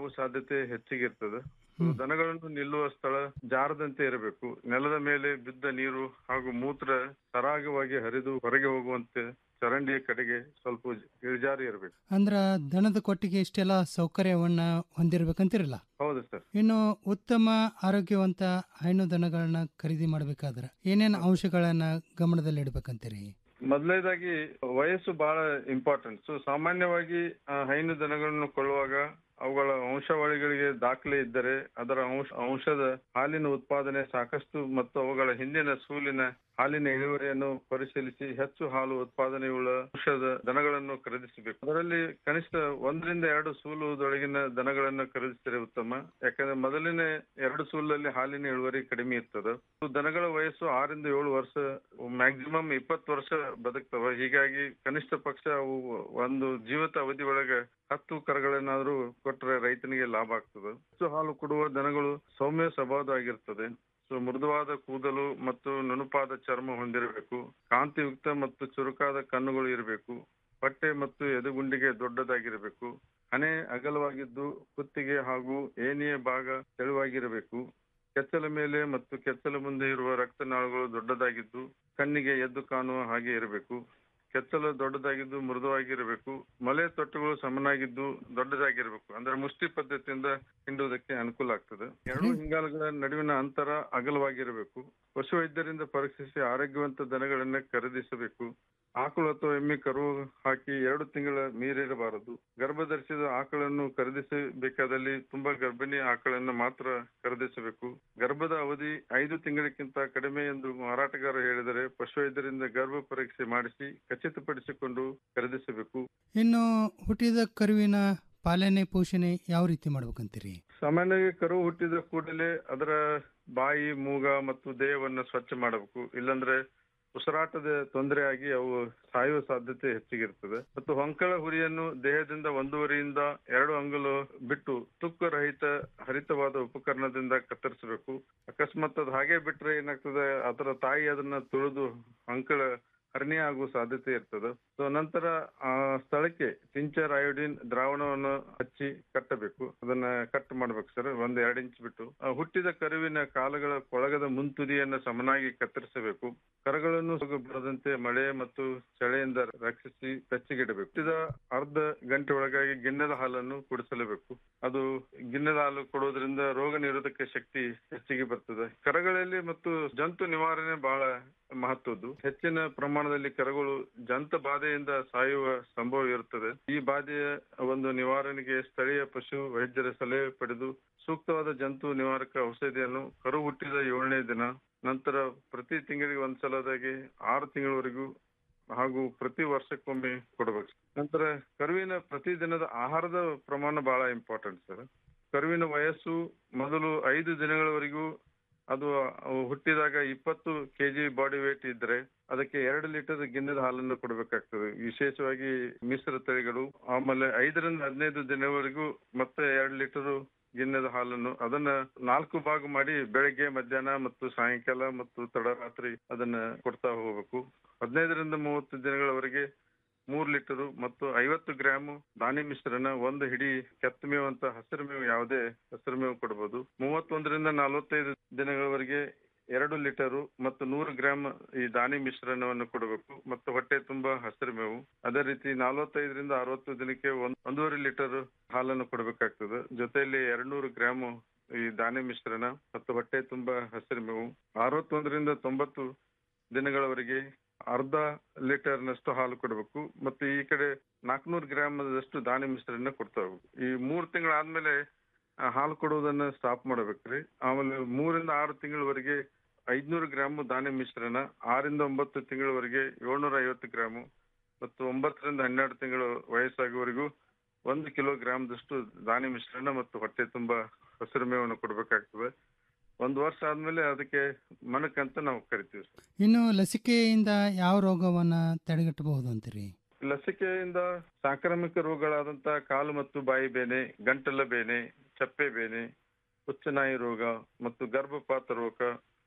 ಆಗುವ ಸಾಧ್ಯತೆ ಹೆಚ್ಚಿಗಿರ್ತದೆ So, ದನಗಳನ್ನು ನಿಲ್ಲುವ ಸ್ಥಳ ಜಾರದಂತೆ ಇರಬೇಕು ನೆಲದ ಮೇಲೆ ಬಿದ್ದ ನೀರು ಹಾಗೂ ಮೂತ್ರ ಸರಾಗವಾಗಿ ಹರಿದು ಹೊರಗೆ ಹೋಗುವಂತೆ ಚರಂಡಿಯ ಕಡೆಗೆ ಸ್ವಲ್ಪ ಇಳಿಜಾರಿ ಇರಬೇಕು ಅಂದ್ರ ದನದ ಕೊಟ್ಟಿಗೆ ಇಷ್ಟೆಲ್ಲ ಸೌಕರ್ಯವನ್ನ ಹೊಂದಿರ್ಬೇಕಂತಿರಲ್ಲ ಹೌದು ಸರ್ ಇನ್ನು ಉತ್ತಮ ಆರೋಗ್ಯವಂತ ಹೈನು ದನಗಳನ್ನ ಖರೀದಿ ಮಾಡ್ಬೇಕಾದ್ರೆ ಏನೇನು ಅಂಶಗಳನ್ನ ಗಮನದಲ್ಲಿ ಇಡ್ಬೇಕಂತೀರಿ ಮೊದಲನೇದಾಗಿ ವಯಸ್ಸು ಬಹಳ ಇಂಪಾರ್ಟೆಂಟ್ ಸೊ ಸಾಮಾನ್ಯವಾಗಿ ಆ, ಹೈನು ದನಗಳನ್ನು ಕೊಳ್ಳುವಾಗ ಅವುಗಳ ವಂಶಾವಳಿಗಳಿಗೆ ದಾಖಲೆ ಇದ್ದರೆ ಅದರ ಅಂಶ ಅಂಶದ ಹಾಲಿನ ಉತ್ಪಾದನೆ ಸಾಕಷ್ಟು ಮತ್ತು ಅವುಗಳ ಹಿಂದಿನ ಸೂಲಿನ ಹಾಲಿನ ಇಳುವರಿಯನ್ನು ಪರಿಶೀಲಿಸಿ ಹೆಚ್ಚು ಹಾಲು ಉತ್ಪಾದನೆಯುಳ್ಳ ಅಂಶದ ದನಗಳನ್ನು ಖರೀದಿಸಬೇಕು ಅದರಲ್ಲಿ ಕನಿಷ್ಠ ಒಂದರಿಂದ ಎರಡು ಸೂಲುದೊಳಗಿನ ದನಗಳನ್ನು ಖರೀದಿಸಿದರೆ ಉತ್ತಮ ಯಾಕಂದ್ರೆ ಮೊದಲಿನ ಎರಡು ಸೂಲಲ್ಲಿ ಹಾಲಿನ ಇಳುವರಿ ಕಡಿಮೆ ಇರ್ತದೆ ಸೊ ದನಗಳ ವಯಸ್ಸು ಆರಿಂದ ಏಳು ವರ್ಷ ಮ್ಯಾಕ್ಸಿಮಮ್ ಇಪ್ಪತ್ತು ವರ್ಷ ಬದುಕ್ತವ ಹೀಗಾಗಿ ಕನಿಷ್ಠ ಪಕ್ಷ ಅವು ಒಂದು ಜೀವಿತ ಅವಧಿ ಒಳಗೆ ಹತ್ತು ಕರುಗಳನ್ನಾದ್ರೂ ಕೊಟ್ಟರೆ ರೈತನಿಗೆ ಲಾಭ ಆಗ್ತದೆ ಹೆಚ್ಚು ಹಾಲು ಕೊಡುವ ದನಗಳು ಸೌಮ್ಯ ಸ್ವಭಾವದಾಗಿರ್ತದೆ ಸೊ ಮೃದುವಾದ ಕೂದಲು ಮತ್ತು ನುಣುಪಾದ ಚರ್ಮ ಹೊಂದಿರಬೇಕು ಕಾಂತಿಯುಕ್ತ ಮತ್ತು ಚುರುಕಾದ ಕಣ್ಣುಗಳು ಇರಬೇಕು ಹೊಟ್ಟೆ ಮತ್ತು ಎದೆಗುಂಡಿಗೆ ದೊಡ್ಡದಾಗಿರಬೇಕು ಹಣೆ ಅಗಲವಾಗಿದ್ದು ಕುತ್ತಿಗೆ ಹಾಗೂ ಏನಿಯ ಭಾಗ ತೆಳುವಾಗಿರಬೇಕು ಕೆಚ್ಚಲ ಮೇಲೆ ಮತ್ತು ಕೆಚ್ಚಲ ಮುಂದೆ ಇರುವ ರಕ್ತನಾಳಗಳು ದೊಡ್ಡದಾಗಿದ್ದು ಕಣ್ಣಿಗೆ ಎದ್ದು ಕಾಣುವ ಹಾಗೆ ಇರಬೇಕು ಕೆಚ್ಚಲು ದೊಡ್ಡದಾಗಿದ್ದು ಮೃದುವಾಗಿರಬೇಕು ಮಲೆ ತೊಟ್ಟುಗಳು ಸಮನಾಗಿದ್ದು ದೊಡ್ಡದಾಗಿರಬೇಕು ಅಂದ್ರೆ ಮುಷ್ಟಿ ಪದ್ಧತಿಯಿಂದ ಹಿಂಡುವುದಕ್ಕೆ ಅನುಕೂಲ ಆಗ್ತದೆ ಎರಡು ಹಿಂಗಾಲುಗಳ ನಡುವಿನ ಅಂತರ ಅಗಲವಾಗಿರಬೇಕು ಪಶು ವೈದ್ಯರಿಂದ ಪರೀಕ್ಷಿಸಿ ಆರೋಗ್ಯವಂತ ದನಗಳನ್ನ ಖರೀದಿಸಬೇಕು ಆಕಳು ಅಥವಾ ಎಮ್ಮೆ ಕರು ಹಾಕಿ ಎರಡು ತಿಂಗಳ ಮೀರಿರಬಾರದು ಗರ್ಭ ಧರಿಸಿದ ಆಕಳನ್ನು ಖರೀದಿಸಬೇಕಾದಲ್ಲಿ ತುಂಬಾ ಗರ್ಭಿಣಿ ಆಕಳನ್ನು ಮಾತ್ರ ಖರೀದಿಸಬೇಕು ಗರ್ಭದ ಅವಧಿ ಐದು ತಿಂಗಳಿಗಿಂತ ಕಡಿಮೆ ಎಂದು ಮಾರಾಟಗಾರ ಹೇಳಿದರೆ ಪಶುವೈದ್ಯರಿಂದ ಗರ್ಭ ಪರೀಕ್ಷೆ ಮಾಡಿಸಿ ಖಚಿತಪಡಿಸಿಕೊಂಡು ಖರೀದಿಸಬೇಕು ಇನ್ನು ಹುಟ್ಟಿದ ಕರುವಿನ ಪಾಲನೆ ಪೋಷಣೆ ಯಾವ ರೀತಿ ಮಾಡ್ಬೇಕಂತೀರಿ ಸಾಮಾನ್ಯವಾಗಿ ಕರು ಹುಟ್ಟಿದ ಕೂಡಲೇ ಅದರ ಬಾಯಿ ಮೂಗ ಮತ್ತು ದೇಹವನ್ನು ಸ್ವಚ್ಛ ಮಾಡಬೇಕು ಇಲ್ಲಾಂದ್ರೆ ಉಸಿರಾಟದ ತೊಂದರೆ ಆಗಿ ಅವು ಸಾಯುವ ಸಾಧ್ಯತೆ ಹೆಚ್ಚಿಗಿರ್ತದೆ ಮತ್ತು ಹೊಂಕಳ ಹುರಿಯನ್ನು ದೇಹದಿಂದ ಒಂದೂವರೆಯಿಂದ ಎರಡು ಅಂಗುಲು ಬಿಟ್ಟು ತುಕ್ಕು ರಹಿತ ಹರಿತವಾದ ಉಪಕರಣದಿಂದ ಕತ್ತರಿಸಬೇಕು ಅಕಸ್ಮಾತ್ ಅದು ಹಾಗೆ ಬಿಟ್ರೆ ಏನಾಗ್ತದೆ ಅದರ ತಾಯಿ ಅದನ್ನ ತುಳಿದು ಹೊಂಕಳ ಹರ್ನಿಯ ಆಗುವ ಸಾಧ್ಯತೆ ಇರ್ತದೆ ಸೊ ನಂತರ ಆ ಸ್ಥಳಕ್ಕೆ ಟಿಂಚರ್ ಅಯೋಡಿನ್ ದ್ರಾವಣವನ್ನು ಹಚ್ಚಿ ಕಟ್ಟಬೇಕು ಅದನ್ನ ಕಟ್ ಮಾಡ್ಬೇಕು ಸರ್ ಒಂದ್ ಎರಡ್ ಇಂಚ್ ಬಿಟ್ಟು ಆ ಹುಟ್ಟಿದ ಕರುವಿನ ಕಾಲುಗಳ ಕೊಳಗದ ಮುಂತುದಿಯನ್ನು ಸಮನಾಗಿ ಕತ್ತರಿಸಬೇಕು ಕರುಗಳನ್ನು ಸೋಗು ಬರದಂತೆ ಮಳೆ ಮತ್ತು ಚಳಿಯಿಂದ ರಕ್ಷಿಸಿ ಬೆಚ್ಚಗಿಡಬೇಕು ಹುಟ್ಟಿದ ಅರ್ಧ ಗಂಟೆ ಒಳಗಾಗಿ ಗಿಣ್ಣದ ಹಾಲನ್ನು ಕುಡಿಸಲೇಬೇಕು ಅದು ಗಿಣ್ಣದ ಹಾಲು ಕೊಡೋದ್ರಿಂದ ರೋಗ ನಿರೋಧಕ ಶಕ್ತಿ ಹೆಚ್ಚಿಗೆ ಬರ್ತದೆ ಕರಗಳಲ್ಲಿ ಮತ್ತು ಜಂತು ನಿವಾರಣೆ ಬಹಳ ಮಹತ್ವದ್ದು ಹೆಚ್ಚಿನ ಪ್ರಮಾಣದಲ್ಲಿ ಕರಗಳು ಜಂತ ಬಾಧೆಯಿಂದ ಸಾಯುವ ಸಂಭವ ಇರುತ್ತದೆ ಈ ಬಾಧೆಯ ಒಂದು ನಿವಾರಣೆಗೆ ಸ್ಥಳೀಯ ಪಶು ವೈದ್ಯರ ಸಲಹೆ ಪಡೆದು ಸೂಕ್ತವಾದ ಜಂತು ನಿವಾರಕ ಔಷಧಿಯನ್ನು ಕರು ಹುಟ್ಟಿದ ಏಳನೇ ದಿನ ನಂತರ ಪ್ರತಿ ತಿಂಗಳಿಗೆ ಒಂದ್ಸಲದಾಗಿ ಆರು ತಿಂಗಳವರೆಗೂ ಹಾಗೂ ಪ್ರತಿ ವರ್ಷಕ್ಕೊಮ್ಮೆ ಕೊಡಬೇಕು ನಂತರ ಕರುವಿನ ಪ್ರತಿದಿನದ ಆಹಾರದ ಪ್ರಮಾಣ ಬಹಳ ಇಂಪಾರ್ಟೆಂಟ್ ಸರ್ ಕರುವಿನ ವಯಸ್ಸು ಮೊದಲು ಐದು ದಿನಗಳವರೆಗೂ ಅದು ಅವು ಹುಟ್ಟಿದಾಗ ಇಪ್ಪತ್ತು ಕೆಜಿ ಬಾಡಿ ವೇಟ್ ಇದ್ರೆ ಅದಕ್ಕೆ ಎರಡು ಲೀಟರ್ ಗಿಣ್ಣದ ಹಾಲನ್ನು ಕೊಡಬೇಕಾಗ್ತದೆ ವಿಶೇಷವಾಗಿ ಮಿಶ್ರ ತಳಿಗಳು ಆಮೇಲೆ ಐದರಿಂದ ಹದಿನೈದು ದಿನವರೆಗೂ ಮತ್ತೆ ಎರಡು ಲೀಟರ್ ಗಿಣ್ಣದ ಹಾಲನ್ನು ಅದನ್ನ ನಾಲ್ಕು ಭಾಗ ಮಾಡಿ ಬೆಳಗ್ಗೆ ಮಧ್ಯಾಹ್ನ ಮತ್ತು ಸಾಯಂಕಾಲ ಮತ್ತು ತಡರಾತ್ರಿ ಅದನ್ನ ಕೊಡ್ತಾ ಹೋಗ್ಬೇಕು ಹದಿನೈದರಿಂದ ಮೂವತ್ತು ದಿನಗಳವರೆಗೆ ಮೂರ್ ಲೀಟರ್ ಮತ್ತು ಐವತ್ತು ಗ್ರಾಮ್ ದಾನಿ ಮಿಶ್ರಣ ಒಂದು ಹಿಡಿ ಕೆತ್ತ ಮೇವು ಅಂತ ಹಸಿರು ಮೇವು ಯಾವುದೇ ಹಸಿರು ಮೇವು ಕೊಡಬಹುದು ಮೂವತ್ತೊಂದರಿಂದ ನಲವತ್ತೈದು ದಿನಗಳವರೆಗೆ ಎರಡು ಲೀಟರು ಮತ್ತು ನೂರು ಗ್ರಾಮ್ ಈ ದಾನಿ ಮಿಶ್ರಣವನ್ನು ಕೊಡಬೇಕು ಮತ್ತು ಹೊಟ್ಟೆ ತುಂಬಾ ಹಸಿರು ಮೇವು ಅದೇ ರೀತಿ ನಲವತ್ತೈದರಿಂದ ಅರವತ್ತು ದಿನಕ್ಕೆ ಒಂದ್ ಒಂದೂವರೆ ಲೀಟರ್ ಹಾಲನ್ನು ಕೊಡಬೇಕಾಗ್ತದೆ ಜೊತೆಯಲ್ಲಿ ಎರಡ್ನೂರು ಗ್ರಾಮ್ ಈ ದಾನಿ ಮಿಶ್ರಣ ಮತ್ತು ಹೊಟ್ಟೆ ತುಂಬಾ ಹಸಿರು ಮೇವು ಅರವತ್ತೊಂದರಿಂದ ತೊಂಬತ್ತು ದಿನಗಳವರೆಗೆ ಅರ್ಧ ಲೀಟರ್ನಷ್ಟು ಹಾಲು ಕೊಡಬೇಕು ಮತ್ತು ಈ ಕಡೆ ನಾಲ್ಕನೂರು ಗ್ರಾಮದಷ್ಟು ದಾನಿ ಮಿಶ್ರಣ ಕೊಡ್ತಾ ಹೋಗ್ಬೇಕು ಈ ಮೂರ್ ತಿಂಗಳಾದ್ಮೇಲೆ ಆ ಹಾಲು ಕೊಡುವುದನ್ನ ಸ್ಟಾಪ್ ಮಾಡಬೇಕ್ರಿ ಆಮೇಲೆ ಮೂರಿಂದ ಆರು ತಿಂಗಳವರೆಗೆ ಐದ್ನೂರು ಗ್ರಾಮ್ ದಾನಿ ಮಿಶ್ರಣ ಆರಿಂದ ಒಂಬತ್ತು ತಿಂಗಳವರೆಗೆ ಏಳ್ನೂರ ಐವತ್ತು ಗ್ರಾಮು ಮತ್ತು ಒಂಬತ್ತರಿಂದ ಹನ್ನೆರಡು ತಿಂಗಳು ವಯಸ್ಸಾಗುವವರೆಗೂ ಒಂದು ಕಿಲೋ ಗ್ರಾಮ್ದಷ್ಟು ದಾನಿ ಮಿಶ್ರಣ ಮತ್ತು ಹೊಟ್ಟೆ ತುಂಬಾ ಹಸಿರು ಮೇವನ್ನು ಕೊಡಬೇಕಾಗ್ತದೆ ಒಂದು ವರ್ಷ ಆದ್ಮೇಲೆ ಅದಕ್ಕೆ ಮನಕ್ ಅಂತ ನಾವು ಕರಿತೀವಿ ಸರ್ ಇನ್ನು ಲಸಿಕೆಯಿಂದ ಯಾವ ರೋಗವನ್ನ ತಡೆಗಟ್ಟಬಹುದು ಅಂತೀರಿ ಲಸಿಕೆಯಿಂದ ಸಾಂಕ್ರಾಮಿಕ ರೋಗಗಳಾದಂತ ಕಾಲು ಮತ್ತು ಬಾಯಿ ಬೇನೆ ಗಂಟಲ ಬೇನೆ ಚಪ್ಪೆ ಬೇನೆ ಹುಚ್ಚನಾಯಿ ರೋಗ ಮತ್ತು ಗರ್ಭಪಾತ ರೋಗ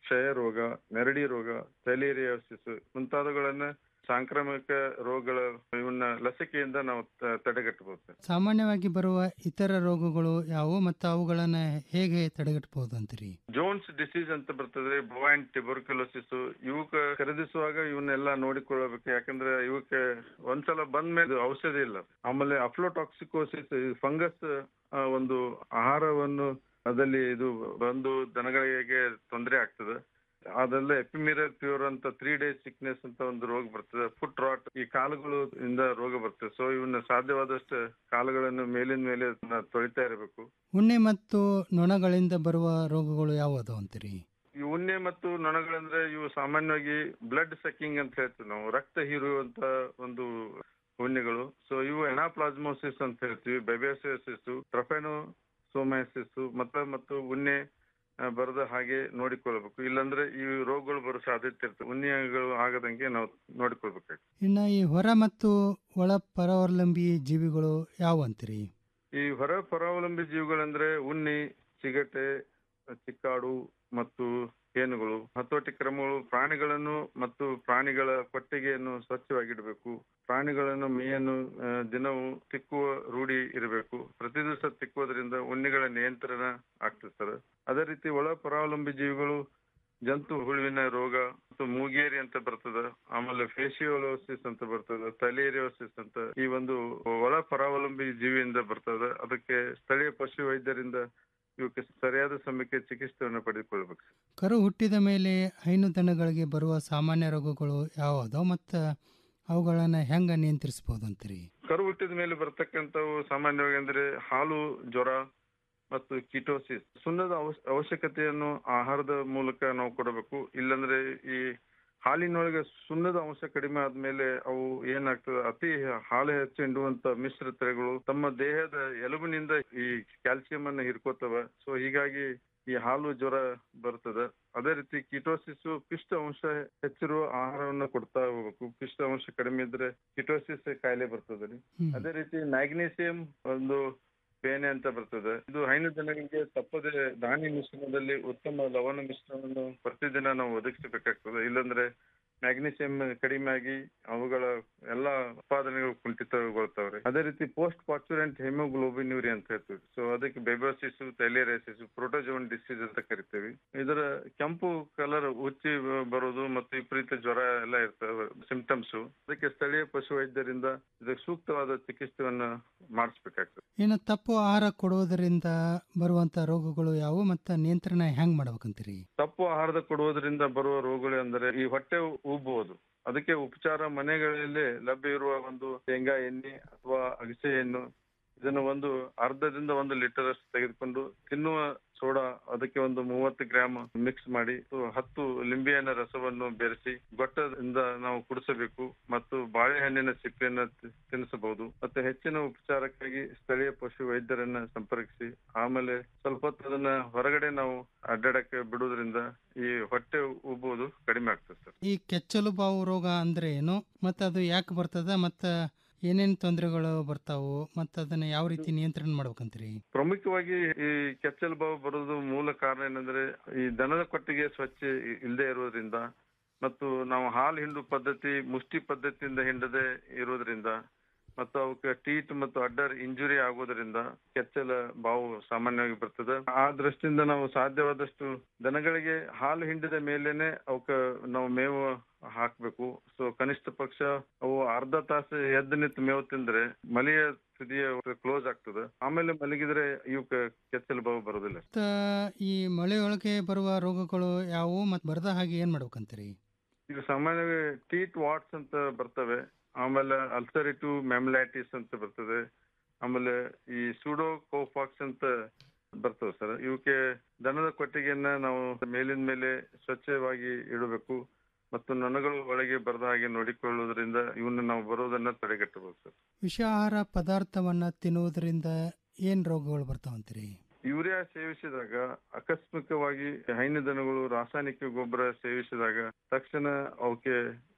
ಕ್ಷಯ ರೋಗ ನೆರಡಿ ರೋಗ ಥೈಲೇರಿಯೋಸಿಸ್ ಮುಂತಾದವುಗಳನ್ನ ಸಾಂಕ್ರಾಮಿಕ ರೋಗಗಳ ಇವನ್ನ ಲಸಿಕೆಯಿಂದ ನಾವು ತ- ತಡೆಗಟ್ಟಬಹುದು ಸರ್ ಸಾಮಾನ್ಯವಾಗಿ ಬರುವ ಇತರ ರೋಗಗಳು ಯಾವುವು ಮತ್ತು ಅವುಗಳನ್ನ ಹೇಗೆ ತಡೆಗಟ್ಟಬಹುದು ಅಂತೀರಿ ಜೋನ್ಸ್ ಡಿಸೀಸ್ ಅಂತ ಬರ್ತದೆ ಬೊವೈನ್ ಟ್ಯೂಬರ್ಕ್ಯುಲೋಸಿಸ್ ಇವಕ್ಕ ಖರೀದಿಸುವಾಗ ಇವನ್ನೆಲ್ಲ ನೋಡಿಕೊಳ್ಳಬೇಕು ಯಾಕಂದ್ರೆ ಇವಕ್ಕೆ ಒಂದ್ಸಲ ಬಂದ ಮೇಲೆ ಔಷಧಿ ಇಲ್ಲ ಆಮೇಲೆ ಅಫ್ಲೋಟಾಕ್ಸಿಕೋಸಿಸ್ ಫಂಗಸ್ ಒಂದು ಆಹಾರವನ್ನು ಅದಲ್ಲಿ ಇದು ಬಂದು ದನಗಳಿಗೆ ತೊಂದರೆ ಆಗ್ತದೆ ಅದೆಲ್ಲ ಎಪಿಮಿರಲ್ ಪ್ಯೂರ್ ಅಂತ ತ್ರೀ ಡೇಸ್ ಸಿಕ್ನೆಸ್ ಅಂತ ಒಂದು ರೋಗ ಬರ್ತದೆ ಫುಟ್ ರಾಟ್ ಈ ಕಾಲುಗಳು ಇಂದ ರೋಗ ಬರ್ತದೆ ಸೊ ಇವನ್ನ ಸಾಧ್ಯವಾದಷ್ಟು ಕಾಲುಗಳನ್ನು ಮೇಲಿನ ಮೇಲೆ ನ- ತೊಳಿತಾ ಇರಬೇಕು ಉಣ್ಣೆ ಮತ್ತು ನೊಣಗಳಿಂದ ಬರುವ ರೋಗಗಳು ಯಾವುವು ಅಂತೀರಿ ಈ ಉಣ್ಣೆ ಮತ್ತು ನೊಣಗಳಂದ್ರೆ ಇವು ಸಾಮಾನ್ಯವಾಗಿ ಬ್ಲಡ್ ಸಕ್ಕಿಂಗ್ ಅಂತ ಹೇಳ್ತೀವಿ ನಾವು ರಕ್ತ ಹೀರುವಂತ ಒಂದು ಉಣ್ಣೆಗಳು ಸೊ ಇವು ಎನಾಪ್ಲಾಸ್ಮೋಸಿಸ್ ಅಂತ ಹೇಳ್ತೀವಿ ಬೆಬೇಸಿಸ್ ಟ್ರಫೆನೋ ಸೋಮೈಸಿಸ್ ಮತ್ತೆ ಮತ್ತು ಉಣ್ಣೆ ಆ, ಬರದ ಹಾಗೆ ನೋಡಿಕೊಳ್ಬೇಕು ಇಲ್ಲಾಂದ್ರೆ ಈ ರೋಗಗಳು ಬರೋ ಸಾಧ್ಯತೆ ಇರ್ತದೆ ಉಣ್ಣೆಗಳು ಆಗದಂಗೆ ನಾವು ನೋಡಿಕೊಳ್ಬೇಕಾಗ್ತದೆ ಇನ್ನು ಈ ಹೊರ ಮತ್ತು ಒಳ ಪರಾವಲಂಬಿ ಜೀವಿಗಳು ಯಾವ ಅಂತೀರಿ ಈ ಹೊರ ಪರಾವಲಂಬಿ ಜೀವಿಗಳಂದ್ರೆ ಉಣ್ಣಿ ಚಿಗಟೆ ಚಿಕ್ಕಾಡು ಮತ್ತು ಹೇನುಗಳು ಹತೋಟಿ ಕ್ರಮಗಳು ಪ್ರಾಣಿಗಳನ್ನು ಮತ್ತು ಪ್ರಾಣಿಗಳ ಕೊಟ್ಟಿಗೆಯನ್ನು ಸ್ವಚ್ಛವಾಗಿಡಬೇಕು ಪ್ರಾಣಿಗಳನ್ನು ಮೇಯನ್ನು ಆ, ದಿನವೂ ತಿಕ್ಕುವ ರೂಢಿ ಇರಬೇಕು ಪ್ರತಿ ದಿವಸ ತಿಕ್ಕುವುದರಿಂದ ಉಣ್ಣಿಗಳ ನಿಯಂತ್ರಣ ಆಗ್ತದೆ ಸರ್ ಅದೇ ರೀತಿ ಒಳ ಪರಾವಲಂಬಿ ಜೀವಿಗಳು ಜಂತು ಹುಳುವಿನ ರೋಗ ಮತ್ತು ಮೂಗೇರಿ ಅಂತ ಬರ್ತದ ಆಮೇಲೆ ಫೇಶಿಯೋಲೋಸಿಸ್ ಅಂತ ಬರ್ತದ ತಲೇರಿಯೋಸಿಸ್ ಅಂತ ಈ ಒಂದು ಒಳ ಪರಾವಲಂಬಿ ಜೀವಿಯಿಂದ ಬರ್ತದ ಅದಕ್ಕೆ ಸ್ಥಳೀಯ ಪಶು ವೈದ್ಯರಿಂದ ಇವಕ್ಕೆ ಸರಿಯಾದ ಸಮಯಕ್ಕೆ ಚಿಕಿತ್ಸೆಯನ್ನು ಪಡೆದುಕೊಳ್ಬೇಕು ಕರು ಹುಟ್ಟಿದ ಮೇಲೆ ಹೈನು ದನಗಳಿಗೆ ಬರುವ ಸಾಮಾನ್ಯ ರೋಗಗಳು ಯಾವುದೋ ಮತ್ತು ಅವುಗಳನ್ನು ಹೆಂಗೆ ನಿಯಂತ್ರಿಸ್ಬೋದು ಅಂತೀರಿ ಕರು ಹುಟ್ಟಿದ ಮೇಲೆ ಬರ್ತಕ್ಕಂಥವು ಸಾಮಾನ್ಯವಾಗಿ ಅಂದ್ರೆ ಹಾಲು ಜ್ವರ ಮತ್ತು ಕಿಟೋಸಿಸ್ ಸುಣ್ಣದ ಅವಶ್ಯ- ಅವಶ್ಯಕತೆಯನ್ನು ಆಹಾರದ ಮೂಲಕ ನಾವು ಕೊಡಬೇಕು ಇಲ್ಲಂದ್ರೆ ಈ ಹಾಲಿನೊಳಗೆ ಸುಣ್ಣದ ಅಂಶ ಕಡಿಮೆ ಆದ್ಮೇಲೆ ಅವು ಏನಾಗ್ತದೆ ಅತಿ ಹಾಲು ಹೆಚ್ಚು ಹಿಂಡುವಂತ ಮಿಶ್ರ ತಳಿಗಳು ತಮ್ಮ ದೇಹದ ಎಲುಬಿನಿಂದ ಈ ಕ್ಯಾಲ್ಸಿಯಂ ಅನ್ನು ಹಿರ್ಕೋತವ ಸೊ ಹೀಗಾಗಿ ಈ ಹಾಲು ಜ್ವರ ಬರ್ತದೆ ಅದೇ ರೀತಿ ಕಿಟೋಸಿಸ್ ಪಿಷ್ಟ ಅಂಶ ಹೆಚ್ಚಿರುವ ಆಹಾರವನ್ನು ಕೊಡ್ತಾ ಹೋಗ್ಬೇಕು ಪಿಷ್ಟ ಅಂಶ ಕಡಿಮೆ ಇದ್ರೆ ಕಿಟೋಸಿಸ್ ಕಾಯಿಲೆ ಬರ್ತದೆ ರೀ ಹ್ಮ್. ಅದೇ ರೀತಿ ಮ್ಯಾಗ್ನೀಸಿಯಂ ಒಂದು ಬೇನೆ ಅಂತ ಬರ್ತದೆ ಇದು ಹೈನು ದನಗಳಿಗೆ ತಪ್ಪದೆ ದಾನಿ ಮಿಶ್ರಣದಲ್ಲಿ ಉತ್ತಮ ಲವಣ ಮಿಶ್ರಣವನ್ನು ಪ್ರತಿದಿನ ನಾವು ಒದಗಿಸಬೇಕಾಗ್ತದೆ ಇಲ್ಲಾಂದ್ರೆ ಮ್ಯಾಗ್ನೀಸಿಯಂ ಕಡಿಮೆ ಆಗಿ ಅವುಗಳ ಎಲ್ಲಾ ಉತ್ಪಾದನೆಗಳು ಕುಂಠಿತಗೊಳ್ತಾವ್ರೆ ಅದೇ ರೀತಿ ಪೋಸ್ಟ್ ಪಾಚುರೆಂಟ್ ಹೆಮೋಗ್ಲೋಬಿನ್ಯೂರಿ ಅಂತ ಹೇಳ್ತೀವಿ ಸೊ ಅದಕ್ಕೆ ಬೆಬೋಸಿಸ್ ಥೈಲೇರೈಸಿಸ್ ಪ್ರೋಟೋಜೋನ್ ಡಿಸೀಸ್ ಅಂತ ಕರಿತೀವಿ ಇದರ ಕೆಂಪು ಕಲರ್ ಉಚ್ಚಿ ಬರೋದು ಮತ್ತು ವಿಪರೀತ ಜ್ವರ ಎಲ್ಲ ಇರ್ತವೆ ಸಿಂಪ್ಟಮ್ಸ್ ಅದಕ್ಕೆ ಸ್ಥಳೀಯ ಪಶು ವೈದ್ಯರಿಂದ ಇದಕ್ಕೆ ಸೂಕ್ತವಾದ ಚಿಕಿತ್ಸೆಯನ್ನ ಮಾಡಿಸ್ಬೇಕಾಗ್ತದೆ ಇನ್ನು ತಪ್ಪು ಆಹಾರ ಕೊಡುವುದರಿಂದ ಬರುವಂಥ ರೋಗಗಳು ಯಾವುವು ಮತ್ತು ನಿಯಂತ್ರಣ ಹೆಂಗೆ ಮಾಡ್ಬೇಕಂತೀರಿ ತಪ್ಪು ಆಹಾರದ ಕೊಡುವುದರಿಂದ ಬರುವ ರೋಗಗಳು ಅಂದರೆ ಈ ಹೊಟ್ಟೆ ಉಬ್ಬುವುದು ಅದಕ್ಕೆ ಉಪಚಾರ ಮನೆಗಳಲ್ಲಿ ಲಭ್ಯ ಇರುವ ಒಂದು ಶೇಂಗಾ ಎಣ್ಣೆ ಅಥವಾ ಅಗಸೆ ಎಣ್ಣು ಇದನ್ನು ಒಂದು ಅರ್ಧದಿಂದ ಒಂದು ಲೀಟರ್ ಅಷ್ಟು ತೆಗೆದುಕೊಂಡು ತಿನ್ನುವ ಸೋಡಾ ಅದಕ್ಕೆ ಒಂದು ಮೂವತ್ತು ಗ್ರಾಮ್ ಮಿಕ್ಸ್ ಮಾಡಿ ಹತ್ತು ಲಿಂಬೆಹಣ್ಣಿನ ರಸವನ್ನು ಬೆರೆಸಿ ಗೊಟ್ಟದಿಂದ ನಾವು ಕುಡಿಸಬೇಕು ಮತ್ತು ಬಾಳೆಹಣ್ಣಿನ ಸಿಪ್ಪೆಯನ್ನ ತಿ- ತಿನ್ನಿಸಬಹುದು ಮತ್ತೆ ಹೆಚ್ಚಿನ ಉಪಚಾರಕ್ಕಾಗಿ ಸ್ಥಳೀಯ ಪಶು ವೈದ್ಯರನ್ನ ಸಂಪರ್ಕಿಸಿ ಆಮೇಲೆ ಸ್ವಲ್ಪ ಹೊತ್ತು ಅದನ್ನ ಹೊರಗಡೆ ನಾವು ಅಡ್ಡಾಡಕ್ಕೆ ಬಿಡುವುದರಿಂದ ಈ ಹೊಟ್ಟೆ ಉಬ್ಬುವುದು ಕಡಿಮೆ ಆಗ್ತದೆ ಸರ್ ಈ ಕೆಚ್ಚಲು ಬಾವು ರೋಗ ಅಂದ್ರೆ ಏನು ಮತ್ತು ಅದು ಯಾಕೆ ಬರ್ತದ ಮತ್ತು ಏನೇನು ತೊಂದರೆಗಳು ಬರ್ತಾವು ಮತ್ತು ಅದನ್ನು ಯಾವ ರೀತಿ ನಿಯಂತ್ರಣ ಮಾಡ್ಬೇಕಂತೀರಿ ಪ್ರಮುಖವಾಗಿ ಈ ಕೆಚ್ಚಲು ಬಾವು ಬರೋದು ಮೂಲ ಕಾರಣ ಏನಂದ್ರೆ ಈ ದನದ ಕೊಟ್ಟಿಗೆ ಸ್ವಚ್ಛ ಇ- ಇಲ್ಲದೆ ಇರೋದ್ರಿಂದ ಮತ್ತು ನಾವು ಹಾಲು ಹಿಂಡು ಪದ್ಧತಿ ಮುಷ್ಟಿ ಪದ್ಧತಿಯಿಂದ ಹಿಂಡದೆ ಇರೋದ್ರಿಂದ ಮತ್ತು ಅವಕ್ಕೆ ಟೀಟ್ ಮತ್ತು ಅಡ್ಡರ್ ಇಂಜುರಿ ಆಗೋದ್ರಿಂದ ಕೆಚ್ಚಲ ಬಾವು ಸಾಮಾನ್ಯವಾಗಿ ಬರ್ತದೆ ಆ ದೃಷ್ಟಿಯಿಂದ ನಾವು ಸಾಧ್ಯವಾದಷ್ಟು ದನಗಳಿಗೆ ಹಾಲು ಹಿಂಡಿದ ಮೇಲೇನೆ ಅವಕ್ಕೆ ನಾವು ಮೇವು ಹಾಕ್ಬೇಕು ಸೊ ಕನಿಷ್ಠ ಪಕ್ಷ ಅವು ಅರ್ಧ ತಾಸು ಎದ್ದು ನಿಂತು ಮೇವು ತಿಂದ್ರೆ ಮಲೆಯ ಸ್ಥಿತಿಯ ಕ್ಲೋಸ್ ಆಗ್ತದೆ ಆಮೇಲೆ ಮಲಗಿದ್ರೆ ಇವಕ್ಕೆ ಕೆಚ್ಚಲು ಬಾವು ಬರೋದಿಲ್ಲ ಮತ್ತು ಈ ಮಳೆಯೊಳಗೆ ಬರುವ ರೋಗಗಳು ಯಾವುವು ಮತ್ತು ಬರದ ಹಾಗೆ ಏನು ಮಾಡ್ಬೇಕಂತೀರಿ ಈಗ ಸಾಮಾನ್ಯವಾಗಿ ಟೀಟ್ ವಾಟ್ಸ್ ಅಂತ ಬರ್ತವೆ ಆಮೇಲೆ ಅಲ್ಸರಿಟಿವ್ ಮೆಮ್ಲೈಟಿಸ್ ಅಂತ ಬರ್ತದೆ ಆಮೇಲೆ ಈ ಸೂಡೋ ಕೋಫಾಕ್ಸ್ ಅಂತ ಬರ್ತವೆ ಸರ್ ಇವಕ್ಕೆ ದನದ ಕೊಟ್ಟಿಗೆಯನ್ನ ನಾವು ಮೇಲಿನ ಮೇಲೆ ಸ್ವಚ್ಛವಾಗಿ ಇಡಬೇಕು ಮತ್ತು ನೊಣಗಳು ಒಳಗೆ ಬರದ ಹಾಗೆ ನೋಡಿಕೊಳ್ಳುವುದರಿಂದ ಇವನ್ನ ನಾವು ಬರೋದನ್ನ ತಡೆಗಟ್ಟಬಹುದು ಸರ್ ವಿಷ ಆಹಾರ ಪದಾರ್ಥವನ್ನು ತಿನ್ನುವುದರಿಂದ ಏನು ರೋಗಗಳು ಬರ್ತಾವಂತೀರಿ ಯೂರಿಯಾ ಸೇವಿಸಿದಾಗ ಆಕಸ್ಮಿಕವಾಗಿ ಹೈನು ದನಗಳು ರಾಸಾಯನಿಕ ಗೊಬ್ಬರ ಸೇವಿಸಿದಾಗ ತಕ್ಷಣ ಅವಕ್ಕೆ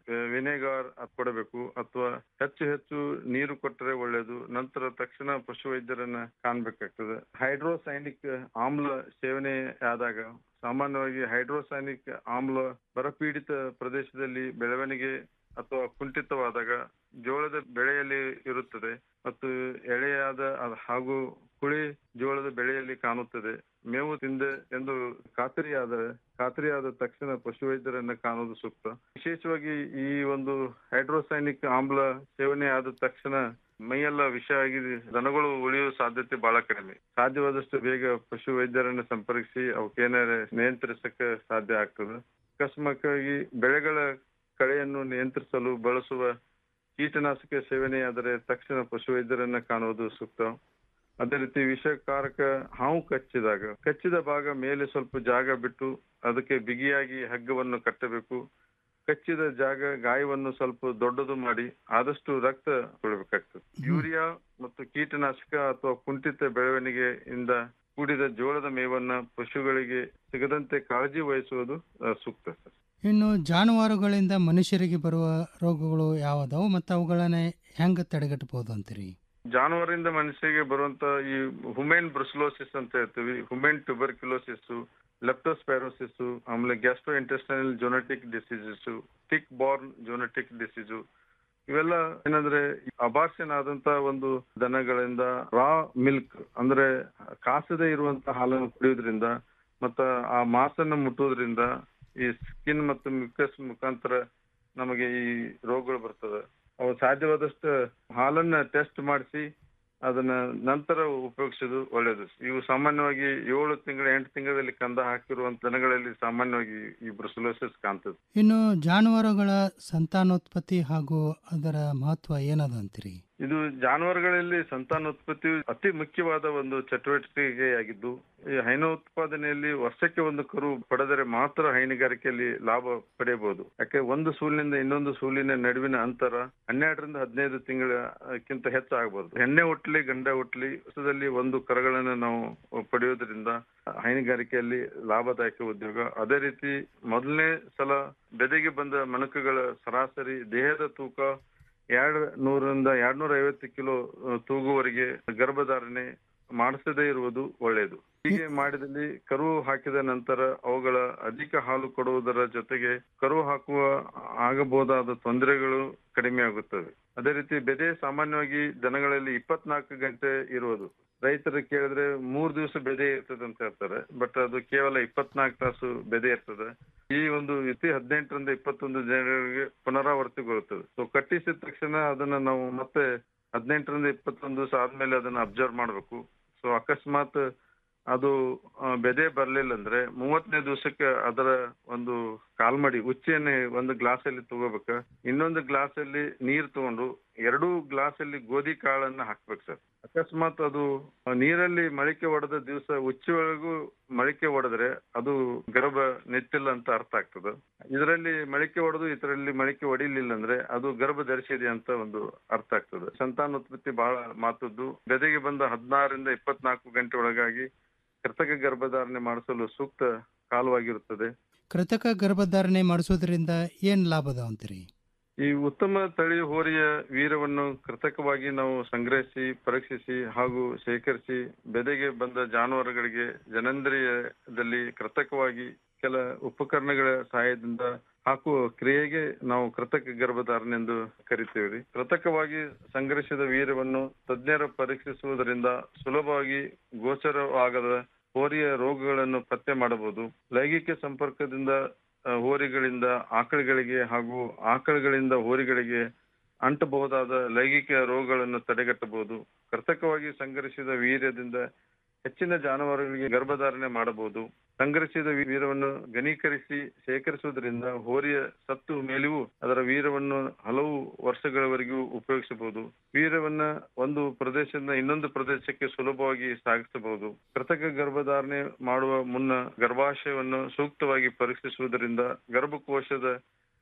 ವಿನೆಗಾರ್ ಕೊಡಬೇಕು ಅಥವಾ ಹೆಚ್ಚು ಹೆಚ್ಚು ನೀರು ಕೊಟ್ಟರೆ ಒಳ್ಳೆಯದು ನಂತರ ತಕ್ಷಣ ಪಶುವೈದ್ಯರನ್ನ ಕಾಣ್ಬೇಕಾಗ್ತದೆ ಹೈಡ್ರೋಸೈನಿಕ್ ಆಮ್ಲ ಸೇವನೆ ಆದಾಗ ಸಾಮಾನ್ಯವಾಗಿ ಹೈಡ್ರೋಸೈನಿಕ್ ಆಮ್ಲ ಬರಪೀಡಿತ ಪ್ರದೇಶದಲ್ಲಿ ಬೆಳವಣಿಗೆ ಅಥವಾ ಕುಂಠಿತವಾದಾಗ ಜೋಳದ ಬೆಳೆಯಲ್ಲಿ ಇರುತ್ತದೆ ಮತ್ತು ಎಳೆಯಾದ ಅದ್- ಹಾಗೂ ಕುಳಿ ಜೋಳದ ಬೆಳೆಯಲ್ಲಿ ಕಾಣುತ್ತದೆ ಮೇವು ತಿಂದೆ ಎಂದು ಖಾತರಿಯಾದ ಖಾತರಿಯಾದ ತಕ್ಷಣ ಪಶುವೈದ್ಯರನ್ನ ಕಾಣುವುದು ಸೂಕ್ತ ವಿಶೇಷವಾಗಿ ಈ ಒಂದು ಹೈಡ್ರೋಸೈನಿಕ್ ಆಮ್ಲ ಸೇವನೆ ಆದ ತಕ್ಷಣ ಮೈಯೆಲ್ಲ ವಿಷ ಆಗಿ ದನಗಳು ಉಳಿಯುವ ಸಾಧ್ಯತೆ ಬಹಳ ಕಡಿಮೆ ಸಾಧ್ಯವಾದಷ್ಟು ಬೇಗ ಪಶು ವೈದ್ಯರನ್ನು ಸಂಪರ್ಕಿಸಿ ಅವಕ್ಕೇನಾರ ನಿಯಂತ್ರಿಸಕ್ಕೆ ಸಾಧ್ಯ ಆಗ್ತದೆ ಅಕಸ್ಮಾತ್ತಾಗಿ ಬೆಳೆಗಳ ಕಳೆಯನ್ನು ನಿಯಂತ್ರಿಸಲು ಬಳಸುವ ಕೀಟನಾಶಕ ಸೇವನೆಯಾದರೆ ತಕ್ಷಣ ಪಶುವೈದ್ಯರನ್ನ ಕಾಣುವುದು ಸೂಕ್ತ ಅದೇ ರೀತಿ ವಿಷಕಾರಕ ಹಾವು ಕಚ್ಚಿದಾಗ ಕಚ್ಚಿದ ಭಾಗ ಮೇಲೆ ಸ್ವಲ್ಪ ಜಾಗ ಬಿಟ್ಟು ಅದಕ್ಕೆ ಬಿಗಿಯಾಗಿ ಹಗ್ಗವನ್ನು ಕಟ್ಟಬೇಕು ಕಚ್ಚಿದ ಜಾಗ ಗಾಯವನ್ನು ಸ್ವಲ್ಪ ದೊಡ್ಡದು ಮಾಡಿ ಆದಷ್ಟು ರಕ್ತ ಕೊಡಬೇಕಾಗ್ತದೆ ಯೂರಿಯಾ ಮತ್ತು ಕೀಟನಾಶಕ ಅಥವಾ ಕುಂಠಿತ ಬೆಳವಣಿಗೆಯಿಂದ ಕೂಡಿದ ಜೋಳದ ಮೇವನ್ನ ಪಶುಗಳಿಗೆ ಸಿಗದಂತೆ ಕಾಳಜಿ ವಹಿಸುವುದು ಆ, ಸೂಕ್ತ ಸರ್ ಇನ್ನು ಜಾನುವಾರುಗಳಿಂದ ಮನುಷ್ಯರಿಗೆ ಬರುವ ರೋಗಗಳು ಯಾವದಾವು ಮತ್ತು ಅವುಗಳನ್ನ ಹೆಂಗ ತಡೆಗಟ್ಟಬಹುದು ಅಂತೀರಿ ಜಾನುವಾರಿಂದ ಮನುಷ್ಯರಿಗೆ ಬರುವಂತ ಈ ಹುಮೇನ್ ಬ್ರುಸ್ಲೋಸಿಸ್ ಅಂತ ಹೇಳ್ತೀವಿ ಹುಮೇನ್ ಟ್ಯೂಬರ್ಕ್ಯುಲೋಸಿಸ್ ಲೆಪ್ಟೋಸ್ಪೈರೋಸಿಸ್ ಆಮೇಲೆ gastro intestinal zoonotic diseases tick borne zoonotic disease ಇವೆಲ್ಲ ಏನಂದ್ರೆ ಅಬಾರ್ಷನ್ ಆದಂತ ಒಂದು ದನಗಳಿಂದ ರಾ ಮಿಲ್ಕ್ ಅಂದ್ರೆ ಕಾಸದೇ ಇರುವಂತ ಹಾಲನ್ನು ಕುಡಿಯೋದ್ರಿಂದ ಮತ್ತ ಆ ಮಾಸನ್ನು ಮುಟ್ಟುವುದರಿಂದ ಈ ಸ್ಕಿನ್ ಮತ್ತು ಮ್ಯೂಕಸ್ ಮುಖಾಂತರ ನಮಗೆ ಈ ರೋಗಗಳು ಬರ್ತದೆ ಅವು ಸಾಧ್ಯವಾದಷ್ಟು ಹಾಲನ್ನ ಟೆಸ್ಟ್ ಮಾಡಿಸಿ ಅದನ್ನ ನಂತರ ಉಪಯೋಗಿಸೋದು ಒಳ್ಳೆಯದು ಇವು ಸಾಮಾನ್ಯವಾಗಿ ಏಳು ತಿಂಗಳ ಎಂಟು ತಿಂಗಳಲ್ಲಿ ಕಂದ ಹಾಕಿರುವಂತ ದನಗಳಲ್ಲಿ ಸಾಮಾನ್ಯವಾಗಿ ಈ ಬ್ರುಸಲೋಸಿಸ್ ಕಾಣ್ತದೆ ಇನ್ನು ಜಾನುವಾರುಗಳ ಸಂತಾನೋತ್ಪತ್ತಿ ಹಾಗೂ ಅದರ ಮಹತ್ವ ಏನದ ಅಂತೀರಿ ಇದು ಜಾನುವಾರುಗಳಲ್ಲಿ ಸಂತಾನೋತ್ಪತ್ತಿ ಅತಿ ಮುಖ್ಯವಾದ ಒಂದು ಚಟುವಟಿಕೆಯಾಗಿದ್ದು ಈ ಹೈನೋತ್ಪಾದನೆಯಲ್ಲಿ ವರ್ಷಕ್ಕೆ ಒಂದು ಕರು ಪಡೆದರೆ ಮಾತ್ರ ಹೈನುಗಾರಿಕೆಯಲ್ಲಿ ಲಾಭ ಪಡೆಯಬಹುದು ಯಾಕೆ ಒಂದು ಸೂಲಿನಿಂದ ಇನ್ನೊಂದು ಸೂಲಿನ ನಡುವಿನ ಅಂತರ ಹನ್ನೆರಡರಿಂದ ಹದಿನೈದು ತಿಂಗಳಕ್ಕಿಂತ ಹೆಚ್ಚು ಆಗಬಹುದು ಹೆಣ್ಣೆ ಹುಟ್ಲಿ ಗಂಡ ಹುಟ್ಲಿ ವರ್ಷದಲ್ಲಿ ಒಂದು ಕರುಗಳನ್ನು ನಾವು ಪಡೆಯೋದ್ರಿಂದ ಹೈನುಗಾರಿಕೆಯಲ್ಲಿ ಲಾಭದಾಯಕ ಉದ್ಯೋಗ ಅದೇ ರೀತಿ ಮೊದಲನೇ ಸಲ ಬೆದೆಗೆ ಬಂದ ಮಣಕಗಳ ಸರಾಸರಿ ದೇಹದ ತೂಕ ಎರಡ್ ನೂರರಿಂದ ಎರಡ್ ನೂರ ಐವತ್ತು ಕಿಲೋ ಅಹ್, ತೂಗುವರೆಗೆ ಗರ್ಭಧಾರಣೆ ಮಾಡಿಸದೇ ಇರುವುದು ಒಳ್ಳೆಯದು ಹೀಗೆ ಮಾಡಿದಲ್ಲಿ ಕರು ಹಾಕಿದ ನಂತರ ಅವುಗಳ ಅಧಿಕ ಹಾಲು ಕೊಡುವುದರ ಜೊತೆಗೆ ಕರು ಹಾಕುವ ಆಗಬಹುದಾದ ತೊಂದರೆಗಳು ಕಡಿಮೆ ಆಗುತ್ತವೆ ಅದೇ ರೀತಿ ಬೆದೆ ಸಾಮಾನ್ಯವಾಗಿ ದನಗಳಲ್ಲಿ ಇಪ್ಪತ್ನಾಲ್ಕು ಗಂಟೆ ಇರುವುದು ರೈತರು ಕೇಳಿದ್ರೆ ಮೂರ್ ದಿವಸ ಬೆದೆ ಇರ್ತದೆ ಅಂತ ಹೇಳ್ತಾರೆ ಬಟ್ ಅದು ಕೇವಲ ಇಪ್ಪತ್ನಾಲ್ಕು ತಾಸು ಬೆದೆ ಇರ್ತದೆ ಈ ಒಂದು ಇತಿ ಹದಿನೆಂಟರಿಂದ ಇಪ್ಪತ್ತೊಂದು ಜನರಿಗೆ ಪುನರಾವರ್ತಿಗೊಳ್ಳುತ್ತದೆ ಸೊ ಕಟ್ಟಿಸಿದ ತಕ್ಷಣ ಅದನ್ನ ನಾವು ಮತ್ತೆ ಹದಿನೆಂಟರಿಂದ ಇಪ್ಪತ್ತೊಂದು ದಿವಸ ಆದ್ಮೇಲೆ ಅದನ್ನ ಅಬ್ಸರ್ವ್ ಮಾಡ್ಬೇಕು ಸೊ ಅಕಸ್ಮಾತ್ ಅದು ಆ, ಬೆದೆ ಬರ್ಲಿಲ್ಲ ಅಂದ್ರೆ ಮೂವತ್ತನೇ ದಿವಸಕ್ಕೆ ಅದರ ಒಂದು ಕಾಲ್ಮಡಿ ಉಚ್ಚೆಯನ್ನೇ ಒಂದು ಗ್ಲಾಸ್ ಅಲ್ಲಿ ತಗೋಬೇಕ ಇನ್ನೊಂದು ಗ್ಲಾಸ್ ಅಲ್ಲಿ ನೀರ್ ತಗೊಂಡು ಎರಡೂ ಗ್ಲಾಸ್ ಅಲ್ಲಿ ಗೋಧಿ ಕಾಳನ್ನ ಹಾಕ್ಬೇಕು ಸರ್ ಅಕಸ್ಮಾತ್ ಅದು ಆ, ನೀರಲ್ಲಿ ಮಳಿಕೆ ಹೊಡೆದ ದಿವಸ ಉಚ್ಚಿಯೊಳಗೂ ಮಳಿಕೆ ಹೊಡೆದ್ರೆ ಅದು ಗರ್ಭ ನೆತ್ತಿಲ್ಲ ಅಂತ ಅರ್ಥ ಆಗ್ತದೆ ಇದರಲ್ಲಿ ಮಳಿಕೆ ಹೊಡೆದು ಇದರಲ್ಲಿ ಮಳಿಕೆ ಹೊಡಿಲಿಲ್ಲ ಅಂದ್ರೆ ಅದು ಗರ್ಭ ಧರಿಸಿದೆ ಅಂತ ಒಂದು ಅರ್ಥ ಆಗ್ತದೆ ಸಂತಾನೋತ್ಪತ್ತಿ ಬಹಳ ಮಾತದ್ದು ಬೆದೆಗೆ ಬಂದ ಹದಿನಾರರಿಂದ ಇಪ್ಪತ್ನಾಲ್ಕು ಗಂಟೆ ಒಳಗಾಗಿ ಕೃತಕ ಗರ್ಭಧಾರಣೆ ಮಾಡಿಸಲು ಸೂಕ್ತ ಕಾಲವಾಗಿರುತ್ತದೆ ಕೃತಕ ಗರ್ಭಧಾರಣೆ ಮಾಡಿಸೋದ್ರಿಂದ ಏನ್ ಲಾಭದ ಅಂತೀರಿ ಈ ಉತ್ತಮ ತಳಿ ಹೋರಿಯ ವೀರವನ್ನು ಕೃತಕವಾಗಿ ನಾವು ಸಂಗ್ರಹಿಸಿ ಪರೀಕ್ಷಿಸಿ ಹಾಗೂ ಶೇಖರಿಸಿ ಬೆದೆಗೆ ಬಂದ ಜಾನುವಾರುಗಳಿಗೆ ಜನನೇಂದ್ರಿಯದಲ್ಲಿ ಕೃತಕವಾಗಿ ಕೆಲ ಉಪಕರಣಗಳ ಸಹಾಯದಿಂದ ಹಾಕುವ ಕ್ರಿಯೆಗೆ ನಾವು ಕೃತಕ ಗರ್ಭಧಾರಣೆ ಎಂದು ಕರಿತೇವೆ ರೀ ಕೃತಕವಾಗಿ ಸಂಗ್ರಹಿಸಿದ ವೀರ್ಯವನ್ನು ತಜ್ಞರ ಪರೀಕ್ಷಿಸುವುದರಿಂದ ಸುಲಭವಾಗಿ ಗೋಚರವಾಗದ ಹೋರಿಯ ರೋಗಗಳನ್ನು ಪತ್ತೆ ಮಾಡಬಹುದು ಲೈಂಗಿಕ ಸಂಪರ್ಕದಿಂದ ಆ, ಹೋರಿಗಳಿಂದ ಆಕಳುಗಳಿಗೆ ಹಾಗೂ ಆಕಳುಗಳಿಂದ ಹೋರಿಗಳಿಗೆ ಅಂಟಬಹುದಾದ ಲೈಂಗಿಕ ರೋಗಗಳನ್ನು ತಡೆಗಟ್ಟಬಹುದು ಕೃತಕವಾಗಿ ಸಂಗ್ರಹಿಸಿದ ವೀರ್ಯದಿಂದ ಹೆಚ್ಚಿನ ಜಾನುವಾರುಗಳಿಗೆ ಗರ್ಭಧಾರಣೆ ಮಾಡಬಹುದು ಸಂಗ್ರಹಿಸಿದ ವೀರವನ್ನು ಘನೀಕರಿಸಿ ಶೇಖರಿಸುವುದರಿಂದ ಹೋರಿಯ ಸತ್ತು ಮೇಲೆಯೂ ಅದರ ವೀರವನ್ನು ಹಲವು ವರ್ಷಗಳವರೆಗೂ ಉಪಯೋಗಿಸಬಹುದು ವೀರವನ್ನ ಒಂದು ಪ್ರದೇಶದಿಂದ ಇನ್ನೊಂದು ಪ್ರದೇಶಕ್ಕೆ ಸುಲಭವಾಗಿ ಸಾಗಿಸಬಹುದು ಕೃತಕ ಗರ್ಭಧಾರಣೆ ಮಾಡುವ ಮುನ್ನ ಗರ್ಭಾಶಯವನ್ನು ಸೂಕ್ತವಾಗಿ ಪರೀಕ್ಷಿಸುವುದರಿಂದ ಗರ್ಭಕೋಶದ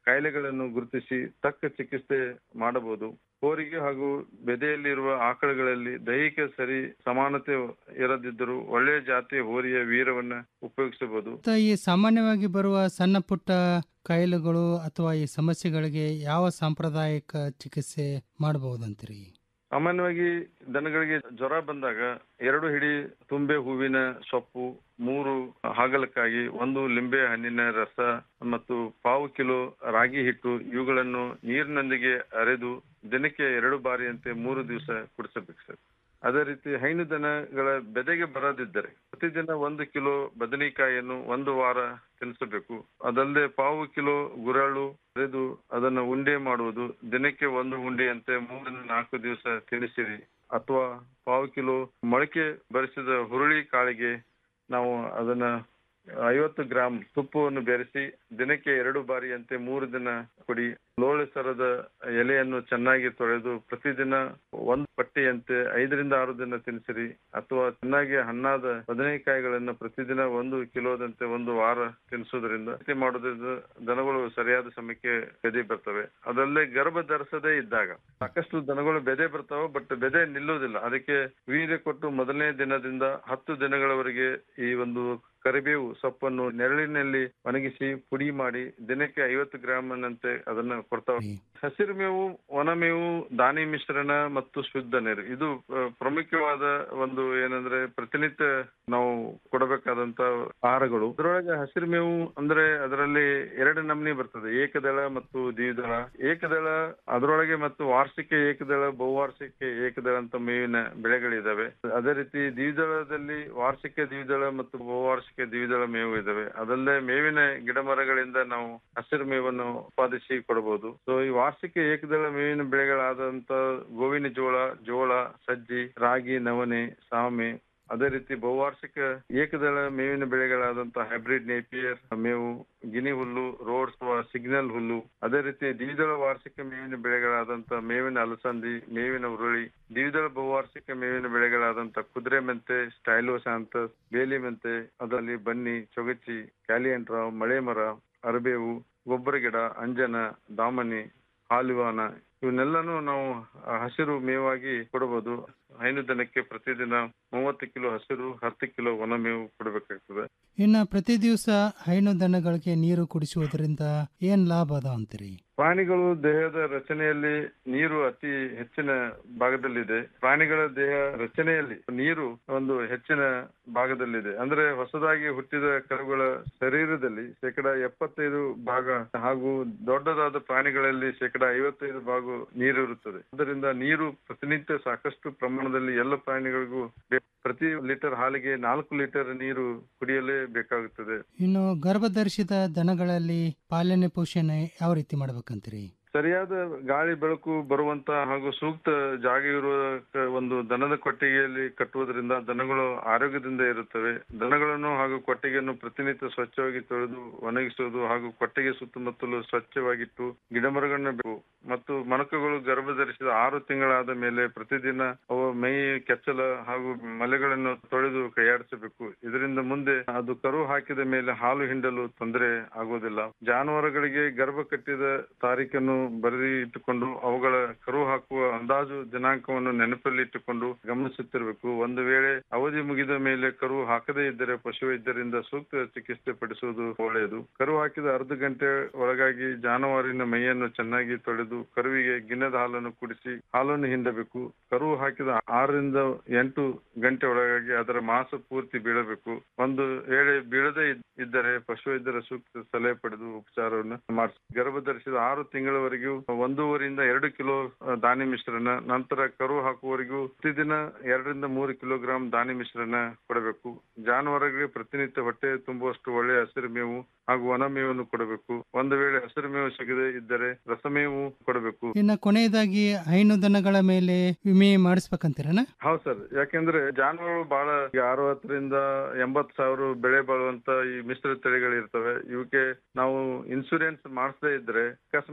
ಕಾಯಿಲೆಗಳನ್ನು ಗುರುತಿಸಿ ತಕ್ಕ ಚಿಕಿತ್ಸೆ ಮಾಡಬಹುದು ಹೋರಿಗೆ ಹಾಗೂ ಬೆದೆಯಲ್ಲಿರುವ ಆಕಳುಗಳಲ್ಲಿ ದೈಹಿಕ ಸರಿ ಸಮಾನತೆ ಇರದಿದ್ದರೂ ಒಳ್ಳೆಯ ಜಾತಿಯ ಹೋರಿಯ ವೀರವನ್ನ ಉಪಯೋಗಿಸಬಹುದು ಮತ್ತು ಈ ಸಾಮಾನ್ಯವಾಗಿ ಬರುವ ಸಣ್ಣ ಪುಟ್ಟ ಕಾಯಿಲೆಗಳು ಅಥವಾ ಈ ಸಮಸ್ಯೆಗಳಿಗೆ ಯಾವ ಸಾಂಪ್ರದಾಯಿಕ ಚಿಕಿತ್ಸೆ ಮಾಡಬಹುದಂತೀರಿ ಸಾಮಾನ್ಯವಾಗಿ ದನಗಳಿಗೆ ಜ್ವರ ಬಂದಾಗ ಎರಡು ಹಿಡಿ ತುಂಬೆ ಹೂವಿನ ಸೊಪ್ಪು ಮೂರು ಹಾಗಲಕಾಯಿ ಒಂದು ಲಿಂಬೆ ಹಣ್ಣಿನ ರಸ ಮತ್ತು ಪಾವು ಕಿಲೋ ರಾಗಿ ಹಿಟ್ಟು ಇವುಗಳನ್ನು ನೀರಿನೊಂದಿಗೆ ಅರೆದು ದಿನಕ್ಕೆ ಎರಡು ಬಾರಿಯಂತೆ ಮೂರು ದಿವಸ ಕುಡಿಸಬೇಕು ಸರ್ ಅದೇ ರೀತಿ ಹೈನು ದನಗಳ ಬೆದೆಗೆ ಬರದಿದ್ದರೆ ಪ್ರತಿದಿನ ಒಂದು ಕಿಲೋ ಬದನೆಕಾಯಿಯನ್ನು ಒಂದು ವಾರ ತಿನ್ನಿಸಬೇಕು ಅದಲ್ಲದೆ ಪಾವು ಕಿಲೋ ಗುರಳು ಅರೆದು ಅದನ್ನು ಉಂಡೆ ಮಾಡುವುದು ದಿನಕ್ಕೆ ಒಂದು ಉಂಡೆಯಂತೆ ಮೂರರಿಂದ ನಾಲ್ಕು ದಿವಸ ತಿನ್ನಿಸಿರಿ ಅಥವಾ ಪಾವು ಕಿಲೋ ಮೊಳಕೆ ಬರಿಸಿದ ಹುರುಳಿ ಕಾಳಿಗೆ ನಾವು ಅದನ್ನ ಐವತ್ತು ಗ್ರಾಂ ತುಪ್ಪವನ್ನು ಬೆರೆಸಿ ದಿನಕ್ಕೆ ಎರಡು ಬಾರಿಯಂತೆ ಮೂರು ದಿನ ಕೊಡಿ ಲೋಳೆ ಸರದ ಎಲೆಯನ್ನು ಚೆನ್ನಾಗಿ ತೊಳೆದು ಪ್ರತಿದಿನ ಒಂದು ಪಟ್ಟಿಯಂತೆ ಐದರಿಂದ ಆರು ದಿನ ತಿನ್ನಿಸಿರಿ ಅಥವಾ ಚೆನ್ನಾಗಿ ಹಣ್ಣಾದ ಬದನೆಕಾಯಿಗಳನ್ನು ಪ್ರತಿದಿನ ಒಂದು ಕಿಲೋದಂತೆ ಒಂದು ವಾರ ತಿನ್ನಿಸೋದ್ರಿಂದ ರೀತಿ ಮಾಡೋದ್ರಿಂದ ದನಗಳು ಸರಿಯಾದ ಸಮಯಕ್ಕೆ ಬೆದೆ ಬರ್ತವೆ ಅದಲ್ಲೇ ಗರ್ಭ ಧರಿಸದೇ ಇದ್ದಾಗ ಸಾಕಷ್ಟು ದನಗಳು ಬೆದೆ ಬರ್ತಾವೆ ಬಟ್ ಬೆದೆ ನಿಲ್ಲುವುದಿಲ್ಲ ಅದಕ್ಕೆ ವೀರ್ಯ ಕೊಟ್ಟು ಮೊದಲನೇ ದಿನದಿಂದ ಹತ್ತು ದಿನಗಳವರೆಗೆ ಈ ಒಂದು ಕರಿಬೇವು ಸೊಪ್ಪನ್ನು ನೆರಳಿನಲ್ಲಿ ಒಣಗಿಸಿ ಪುಡಿ ಮಾಡಿ ದಿನಕ್ಕೆ ಐವತ್ತು ಗ್ರಾಮ್ನಂತೆ ಅದನ್ನ ಕೊಡ್ತಾವೆ ಹಸಿರು ಮೇವು ಒಣಮೇವು ದಾನಿ ಮಿಶ್ರಣ ಮತ್ತು ಶುದ್ಧ ನೀರು ಇದು ಆ, ಪ್ರಮುಖವಾದ ಒಂದು ಏನಂದ್ರೆ ಪ್ರತಿನಿತ್ಯ ನಾವು ಕೊಡಬೇಕಾದಂತ ಆಹಾರಗಳು ಅದರೊಳಗೆ ಹಸಿರು ಮೇವು ಅಂದ್ರೆ ಅದರಲ್ಲಿ ಎರಡು ನಮೂನಿ ಬರ್ತದೆ ಏಕದಳ ಮತ್ತು ದ್ವಿದಳ ಏಕದಳ ಅದರೊಳಗೆ ಮತ್ತು ವಾರ್ಷಿಕ ಏಕದಳ ಬಹುವಾರ್ಷಿಕ ಏಕದಳ ಅಂತ ಮೇವಿನ ಬೆಳೆಗಳಿದಾವೆ ಅದೇ ರೀತಿ ದ್ವಿದಳದಲ್ಲಿ ವಾರ್ಷಿಕ ದ್ವಿದಳ ಮತ್ತು ಬಹುವಾರ್ಷಿಕ ದ್ವಿದಳ ಮೇವು ಇದಾವೆ ಅದಲ್ಲದೆ ಮೇವಿನ ಗಿಡ ಮರಗಳಿಂದ ನಾವು ಹಸಿರು ಮೇವನ್ನು ಉತ್ಪಾದಿಸಿ ಕೊಡಬಹುದು ಸೊ ಈ ವಾರ್ಷಿಕ ಏಕದಳ ಮೇವಿನ ಬೆಳೆಗಳಾದಂತ ಗೋವಿನ ಜೋಳ ಜೋಳ ಸಜ್ಜಿ ರಾಗಿ ನವಣೆ ಸಾಮೆ ಅದೇ ರೀತಿ ಬಹುವಾರ್ಷಿಕ ಏಕದಳ ಮೇವಿನ ಬೆಳೆಗಳಾದಂತ ಹೈಬ್ರಿಡ್ ನೇಪಿಯರ್ ಮೇವು ಗಿನಿ ಹುಲ್ಲು ರೋಡ್ಸ್ ಸಿಗ್ನಲ್ ಹುಲ್ಲು ಅದೇ ರೀತಿ ದ್ವಿದಳ ವಾರ್ಷಿಕ ಮೇವಿನ ಬೆಳೆಗಳಾದಂತ ಮೇವಿನ ಅಲಸಂದಿ ಮೇವಿನ ಉರುಳಿ ದ್ವಿದಳ ಬಹುವಾರ್ಷಿಕ ಮೇವಿನ ಬೆಳೆಗಳಾದಂತ ಕುದುರೆ ಮೆಂತೆ ಸ್ಟೈಲೋಶಾಂತ ಬೇಲಿ ಮೆಂತೆ ಅದರಲ್ಲಿ ಬನ್ನಿ ಚೊಗಚಿ ಕ್ಯಾಲಿಯಂಟ್ರ ಮಳೆ ಮರ ಅರಬೇವು ಗೊಬ್ಬರ ಗಿಡ ಅಂಜನ ದಾಮನಿ ಹಾಲುವಾನ ಇವನ್ನೆಲ್ಲಾನು ನಾವು ಆ, ಹಸಿರು ಮೇವಾಗಿ ಕೊಡಬಹುದು ಹೈನು ದನಕ್ಕೆ ಪ್ರತಿದಿನ ಮೂವತ್ತು ಕಿಲೋ ಹಸಿರು ಹತ್ತು ಕಿಲೋ ಒಣ ಮೇವು ಕೊಡಬೇಕಾಗ್ತದೆ ಇನ್ನು ಪ್ರತಿ ದಿವಸ ಹೈನು ದನಗಳಿಗೆ ನೀರು ಕುಡಿಸುವುದರಿಂದ ಏನ್ ಲಾಭ ಅದ ಅಂತೀರಿ ಪ್ರಾಣಿಗಳು ದೇಹದ ರಚನೆಯಲ್ಲಿ ನೀರು ಅತಿ ಹೆಚ್ಚಿನ ಭಾಗದಲ್ಲಿದೆ ಪ್ರಾಣಿಗಳ ದೇಹ ರಚನೆಯಲ್ಲಿ ನೀರು ಒಂದು ಹೆಚ್ಚಿನ ಭಾಗದಲ್ಲಿದೆ ಅಂದ್ರೆ ಹೊಸದಾಗಿ ಹುಟ್ಟಿದ ಕರುಗಳ ಶರೀರದಲ್ಲಿ ಶೇಕಡ ಎಪ್ಪತ್ತೈದು ಭಾಗ ಹಾಗೂ ದೊಡ್ಡದಾದ ಪ್ರಾಣಿಗಳಲ್ಲಿ ಶೇಕಡ ಐವತ್ತೈದು ಭಾಗ ನೀರು ಇರುತ್ತದೆ ಅದರಿಂದ ನೀರು ಪ್ರತಿನಿತ್ಯ ಸಾಕಷ್ಟು ಪ್ರಮಾಣದಲ್ಲಿ ಎಲ್ಲ ಪ್ರಾಣಿಗಳಿಗೂ ಬೇ- ಪ್ರತಿ ಲೀಟರ್ ಹಾಲಿಗೆ ನಾಲ್ಕು ಲೀಟರ್ ನೀರು ಕುಡಿಯಲೇ ಬೇಕಾಗುತ್ತದೆ ಇನ್ನು ಗರ್ಭಧರಿಸಿದ ದನಗಳಲ್ಲಿ ಪಾಲನೆ ಪೋಷಣೆ ಯಾವ ರೀತಿ ಮಾಡ್ಬೇಕಂತೀರಿ ಸರಿಯಾದ ಗಾಳಿ ಬೆಳಕು ಬರುವಂತ ಹಾಗೂ ಸೂಕ್ತ ಜಾಗ ಇರುವ ಕ- ಒಂದು ದನದ ಕೊಟ್ಟಿಗೆಯಲ್ಲಿ ಕಟ್ಟುವುದರಿಂದ ದನಗಳು ಆರೋಗ್ಯದಿಂದ ಇರುತ್ತವೆ ದನಗಳನ್ನು ಹಾಗೂ ಕೊಟ್ಟಿಗೆಯನ್ನು ಪ್ರತಿನಿತ್ಯ ಸ್ವಚ್ಛವಾಗಿ ತೊಳೆದು ಒಣಗಿಸುವುದು ಹಾಗೂ ಕೊಟ್ಟಿಗೆ ಸುತ್ತಮುತ್ತಲು ಸ್ವಚ್ಛವಾಗಿಟ್ಟು ಗಿಡಮರಗಳನ್ನ ಬೇಕು ಮತ್ತು ಮಣಕಗಳು ಗರ್ಭ ಧರಿಸಿದ ಆರು ತಿಂಗಳಾದ ಮೇಲೆ ಪ್ರತಿದಿನ ಅವು ಮೈ ಕೆಚ್ಚಲ ಹಾಗೂ ಮಲೆಗಳನ್ನು ತೊಳೆದು ಕೈಯಾಡಿಸಬೇಕು ಇದರಿಂದ ಮುಂದೆ ಅದು ಕರು ಹಾಕಿದ ಮೇಲೆ ಹಾಲು ಹಿಂಡಲು ತೊಂದರೆ ಆಗುವುದಿಲ್ಲ ಜಾನುವಾರುಗಳಿಗೆ ಗರ್ಭ ಕಟ್ಟಿದ ತಾರೀಖನ್ನು ಬರೆದಿ ಇಟ್ಟುಕೊಂಡು ಅವುಗಳ ಕರು ಹಾಕುವ ಅಂದಾಜು ದಿನಾಂಕವನ್ನು ನೆನಪಲ್ಲಿ ಇಟ್ಟುಕೊಂಡು ಗಮನಿಸುತ್ತಿರಬೇಕು ಒಂದು ವೇಳೆ ಅವಧಿ ಮುಗಿದ ಮೇಲೆ ಕರು ಹಾಕದೇ ಇದ್ದರೆ ಪಶುವೈದ್ಯರಿಂದ ಸೂಕ್ತ ಚಿಕಿತ್ಸೆ ಪಡಿಸುವುದು ಒಳ್ಳೆಯದು ಕರು ಹಾಕಿದ ಅರ್ಧ ಗಂಟೆ ಒಳಗಾಗಿ ಜಾನುವಾರಿನ ಮೈಯನ್ನು ಚೆನ್ನಾಗಿ ತೊಳೆದು ಕರುವಿಗೆ ಗಿಣ್ಣದ ಹಾಲನ್ನು ಕುಡಿಸಿ ಹಾಲನ್ನು ಹಿಂಡಬೇಕು ಕರು ಹಾಕಿದ ಆರರಿಂದ ಎಂಟು ಗಂಟೆ ಒಳಗಾಗಿ ಅದರ ಮಾಸ ಪೂರ್ತಿ ಬೀಳಬೇಕು ಒಂದು ವೇಳೆ ಬೀಳದೇ ಇದ್- ಇದ್ದರೆ ಪಶುವೈದ್ಯರ ಸೂಕ್ತ ಸಲಹೆ ಪಡೆದು ಉಪಚಾರವನ್ನು ಮಾಡಿಸಿ ಗರ್ಭ ಧರಿಸಿದ ಆರು ತಿಂಗಳವರೆಗೂ ಒಂದೂವರೆಯಿಂದ ಎರಡು ಕಿಲೋ ಆ, ದಾನಿ ಮಿಶ್ರಣ ನಂತರ ಕರು ಹಾಕುವವರೆಗೂ ಪ್ರತಿದಿನ ಎರಡರಿಂದ ಮೂರು ಕಿಲೋಗ್ರಾಂ ದಾನಿ ಮಿಶ್ರಣ ಕೊಡಬೇಕು ಜಾನುವಾರುಗಳಿಗೆ ಪ್ರತಿನಿತ್ಯ ಹೊಟ್ಟೆ ತುಂಬುವಷ್ಟು ಒಳ್ಳೆಯ ಹಸಿರು ಮೇವು ಹಾಗೂ ಒಣ ಮೇವನ್ನು ಕೊಡಬೇಕು ಒಂದು ವೇಳೆ ಹಸಿರು ಮೇವು ಸಿಗದೇ ಇದ್ದರೆ ರಸಮೇವು ಕೊಡಬೇಕು ಇನ್ನು ಕೊನೆಯದಾಗಿ ಹೈನು ದನಗಳ ಮೇಲೆ ವಿಮೆ ಮಾಡಿಸ್ಬೇಕಂತೀರನ ಹೌದು ಸರ್ ಯಾಕೆಂದ್ರೆ ಜಾನುವಾರು ಬಹಳ ಈಗ ಅರವತ್ತರಿಂದ ಎಂಬತ್ ಸಾವಿರ ಬೆಳೆ ಬಾಳುವಂತ ಈ ಮಿಶ್ರ ತಳಿಗಳು ಇರ್ತವೆ ಇವಕ್ಕೆ ನಾವು ಇನ್ಸೂರೆನ್ಸ್ ಮಾಡಿಸದೇ ಇದ್ರೆ ಅಕಸ್ಮಾತ್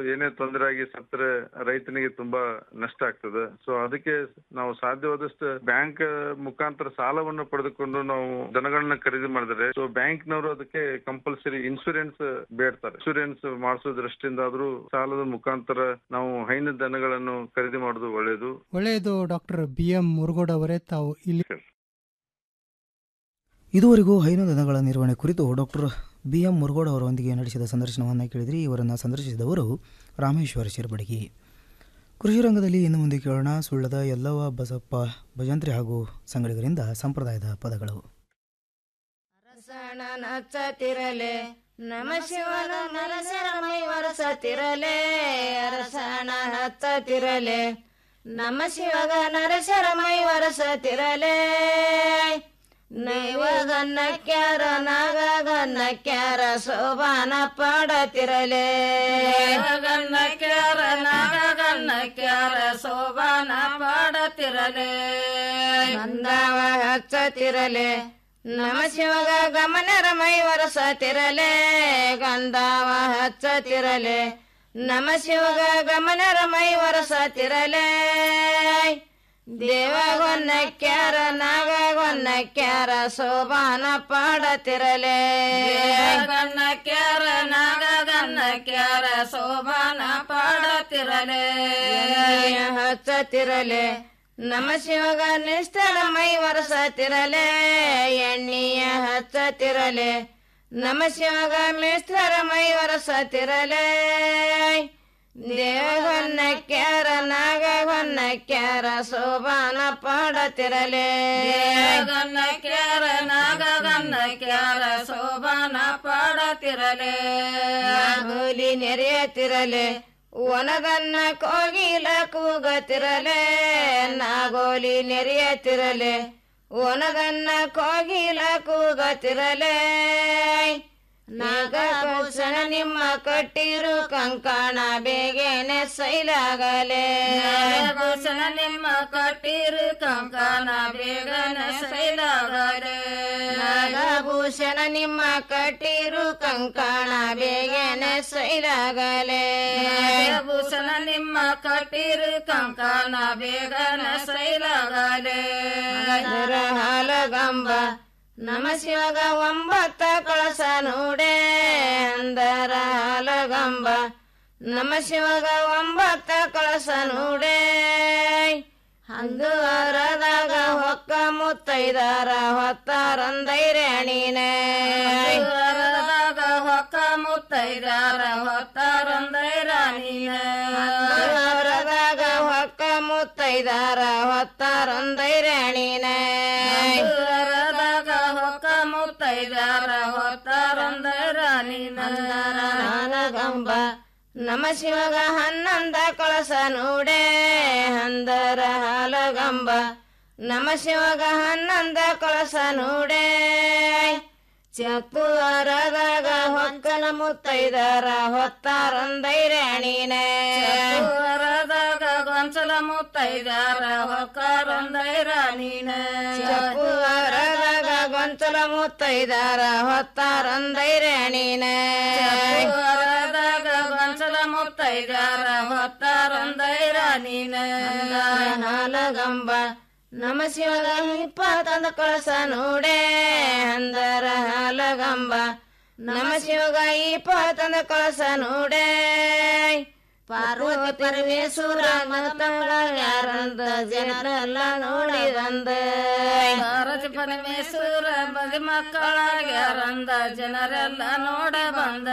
ಏನೇ ತೊಂದರೆ ಆಗಿ ಸತ್ತರೆ ರೈತನಿಗೆ ತುಂಬಾ ನಷ್ಟ ಆಗ್ತದೆ ಸೊ ಅದಕ್ಕೆ ನಾವು ಸಾಧ್ಯವಾದಷ್ಟು ಬ್ಯಾಂಕ್ ಮುಖಾಂತರ ಸಾಲವನ್ನು ಪಡೆದುಕೊಂಡು ನಾವು ದನಗಳನ್ನ ಖರೀದಿ ಮಾಡಿದ್ರೆ ಸೊ ಬ್ಯಾಂಕ್ನವರು ಅದಕ್ಕೆ ಕಂಪಲ್ಸರಿ ಇನ್ಶೂರೆನ್ಸ್ ಬೇಡ್ತಾರೆ ಇನ್ಶೂರೆನ್ಸ್ ಮಾಡಿಸೋ ದೃಷ್ಟಿಯಿಂದ ಆದ್ರೂ ಸಾಲದ ಮುಖಾಂತರ ನಾವು ಹೈನು ದನಗಳನ್ನು ಖರೀದಿ ಮಾಡೋದು ಒಳ್ಳೆಯದು ಒಳ್ಳೆಯದು ಡಾಕ್ಟರ್ ಬಿ ಎಂ ಮುರುಗೋಡ್ ಅವರೇ ತಾವು ಇಲ್ಲಿ ಇದುವರೆಗೂ ಹೈನು ದನಗಳ ನಿರ್ವಹಣೆ ಕುರಿತು ಡಾಕ್ಟರ್ ಬಿ ಎಂ ಮುರುಗೋಡ್ ಅವರೊಂದಿಗೆ ನಡೆಸಿದ ಸಂದರ್ಶನವನ್ನು ಕೇಳಿದ್ರಿ ಇವರನ್ನು ಸಂದರ್ಶಿಸಿದವರು ರಾಮೇಶ್ವರ ಶಿರ್ಬಡಗಿ ಕೃಷಿ ರಂಗದಲ್ಲಿ ಇನ್ನು ಮುಂದೆ ಕೇಳೋಣ ಸುಳ್ಳದ ಯಲ್ಲವ ಬಸಪ್ಪ ಭಜಂತ್ರಿ ಹಾಗೂ ಸಂಗಡಿಗರಿಂದ ಸಂಪ್ರದಾಯದ ಪದಗಳು ನಚ್ಚತಿರಲೆ ನಮ ಶಿವನ ನರಸರಮೈ ವರಸತಿರಲೆ ಅರಸಣ ಹಚ್ಚತಿರಲೆ ನಮ ಶಿವಗ ನರಸರಮೈ ವರಸತಿರಲೆ ನೈವಗನ್ನಕ್ಯಾರ ನಾಗಗನ್ನಕ್ಯಾರ ಶೋಭಾನ ಪಾಡತಿರಲೆ ಗನ್ನಕ್ಯಾರ ನಾಗಗನ್ನಕ್ಯಾರ ಶೋಭಾನ ಪಾಡತಿರಲೆ ನಂದವ ಹಚ್ಚತಿರಲೆ ನಮ ಶಿವಗ ಗಮನರ ಮೈ ವರಸತಿರಲೆ ಗಂಧಾವ ಹಚ್ಚತಿರಲೆ ನಮ ಶಿವಗ ಗಮನರ ಮೈ ವರಸತಿರಲೆ ದೇವಗೊನ್ನಕ್ಯಾರ ನಾಗಗೊನ್ನಕ್ಯಾರ ಶೋಭಾನ ಪಾಡತಿರಲೆ ಗನ್ನಕ್ಯಾರ ನಾಗಗನ್ನಕ್ಯಾರ ಶೋಭಾನ ಪಾಡತಿರಲೆ ಹಚ್ಚತಿರಲೆ ನಮ ಶಿವಗ ನಿಷ್ಠರ ಮೈ ವರಸತಿರಲೆ ಎಣ್ಣಿಯ ಹಚ್ಚತಿರಲೆ ನಮ ಶಿವಗ ಮಿಷ್ಠರ ಮೈ ವರಸತಿರಲೆ ದೇವಗೊನ್ನಕ್ಯಾರ ನಾಗಗೊನ್ನಕ್ಯಾರ ಶೋಭಾನ ಪಾಡತಿರಲೆ ಗನ್ನಕ್ಯಾರ ನಾಗಗನ್ನಕ್ಯಾರ ಶೋಭಾನ ಪಾಡತಿರಲೆ ನಾಗೋಲಿ ನೆರೆಯತಿರಲೆ ಒನದನ್ನ ಕೋಗಿಲ ಕೂಗತಿರಲೆ ನಾಗೋಲಿ ನೆರೆಯತಿರಲೆ ಒನದನ್ನ ಕೋಗಿಲ ಕೂಗತಿರಲೆ ನಾಗಭೂಷಣ ನಿಮ್ಮ ಕಟ್ಟಿರು ಕಂಕಣ ಬೇಗನೆ ಸೈಲಾಗಲೆ ನಾಗಭೂಷಣ ನಿಮ್ಮ ಕಟ್ಟಿರು ಕಂಕಣ ಬೇಗನೆ ಸೈಲಾಗಲೆ ನಾಗಭೂಷಣ ನಿಮ್ಮ ಕಟ್ಟಿರು ಕಂಕಣ ಬೇಗನೆ ಸೈಲಾಗಲೆ ನಾಗಭೂಷಣ ನಿಮ್ಮ ಕಟ್ಟಿರು ಕಂಕಣ ಬೇಗನೆ ಸೈಲಾಗಲೆ ಹಾಲಗಂಬ ನಮ ಶಿವಗ ಒಂಬತ್ತ ಕಳಸ ನೋಡೆ ಅಂದರ ಹಾಲಗಂಬ ನಮ ಶಿವಗ ಒಂಬತ್ತ ಕಳಸ ನೋಡೆ ಅಂದು ಅರದಾಗ ಹೊಕ್ಕ ಮುತ್ತೈದಾರ ಹೊತ್ತಾರಂದೈರಣೀನೆ ಅರದಾಗ ಹೊಕ್ಕ ಮುತ್ತೈದಾರ ಹೊತ್ತಾರಂದೈರಾಣೀನೆ ಅರದಾಗ ಹೊಕ್ಕ ಮುತ್ತೈದಾರ ಹೊತ್ತಾರಂದೈರಾಣೀನೆ ಅರದಾಗ ಹೊಕ್ಕ ಮುತ್ತೈದಾರ ಹೊತ್ತಾರಂದೈರಾಣೀನ ನಾನಗಂಬ ನಮ ಶಿವಗ ಹನ್ನೊಂದ ಕಳಸ ನೋಡೆ ಹಂದರ ಹಾಲಗಂಬ ನಮ ಶಿವಗ ಹನ್ನೊಂದ ಕಳಸ ನೋಡೆ ಚಕ್ಕು ಅರದಾಗ ಹೊಕ್ಕನ ಮುತ್ತೈದಾರ ಹೊತ್ತಾರಂದೈರಾಣೀನೆ ಅರದಾಗ ಗೊಂಚಲ ಮುತ್ತೈದಾರ ಹೊಕ್ಕಾರಂದೈರಾಣೀನೆ ಚಕ್ಕು ಅರದಾಗ ಗೊಂಚಲ ಮುತ್ತೈದಾರ ಹೊತ್ತಾರಂದೈರಾಣೀನೆ ಅರದಾಗ ಗೊಂಚಲ ಮುತ್ತೈದಾರ ಹೊತ್ತಾರಂದೈರಾಣೀನೆ ಹಾಲಗಂಬ ನಮ ಶಿವಗ ಇಪ್ಪತ್ತೊಂದು ಕಳಸ ನೋಡೆ ಅಂದರ ಹಾಲಗಂಬ ನಮ ಶಿವಗ ಇಪ್ಪತ್ತೊಂದು ಕಳಸ ನೋಡೆ ಪಾರ್ವತಿ ಪರಮೇಶ್ವರ ಮತಗಳ ಯಾರಂದ ಜನರೆಲ್ಲ ನೋಡಿದಂದ ಪಾರ್ವತಿ ಪರಮೇಶ್ವರ ಮದಿ ಮಕ್ಕಳ ಯಾರಂದ ಜನರೆಲ್ಲ ನೋಡ ಬಂದ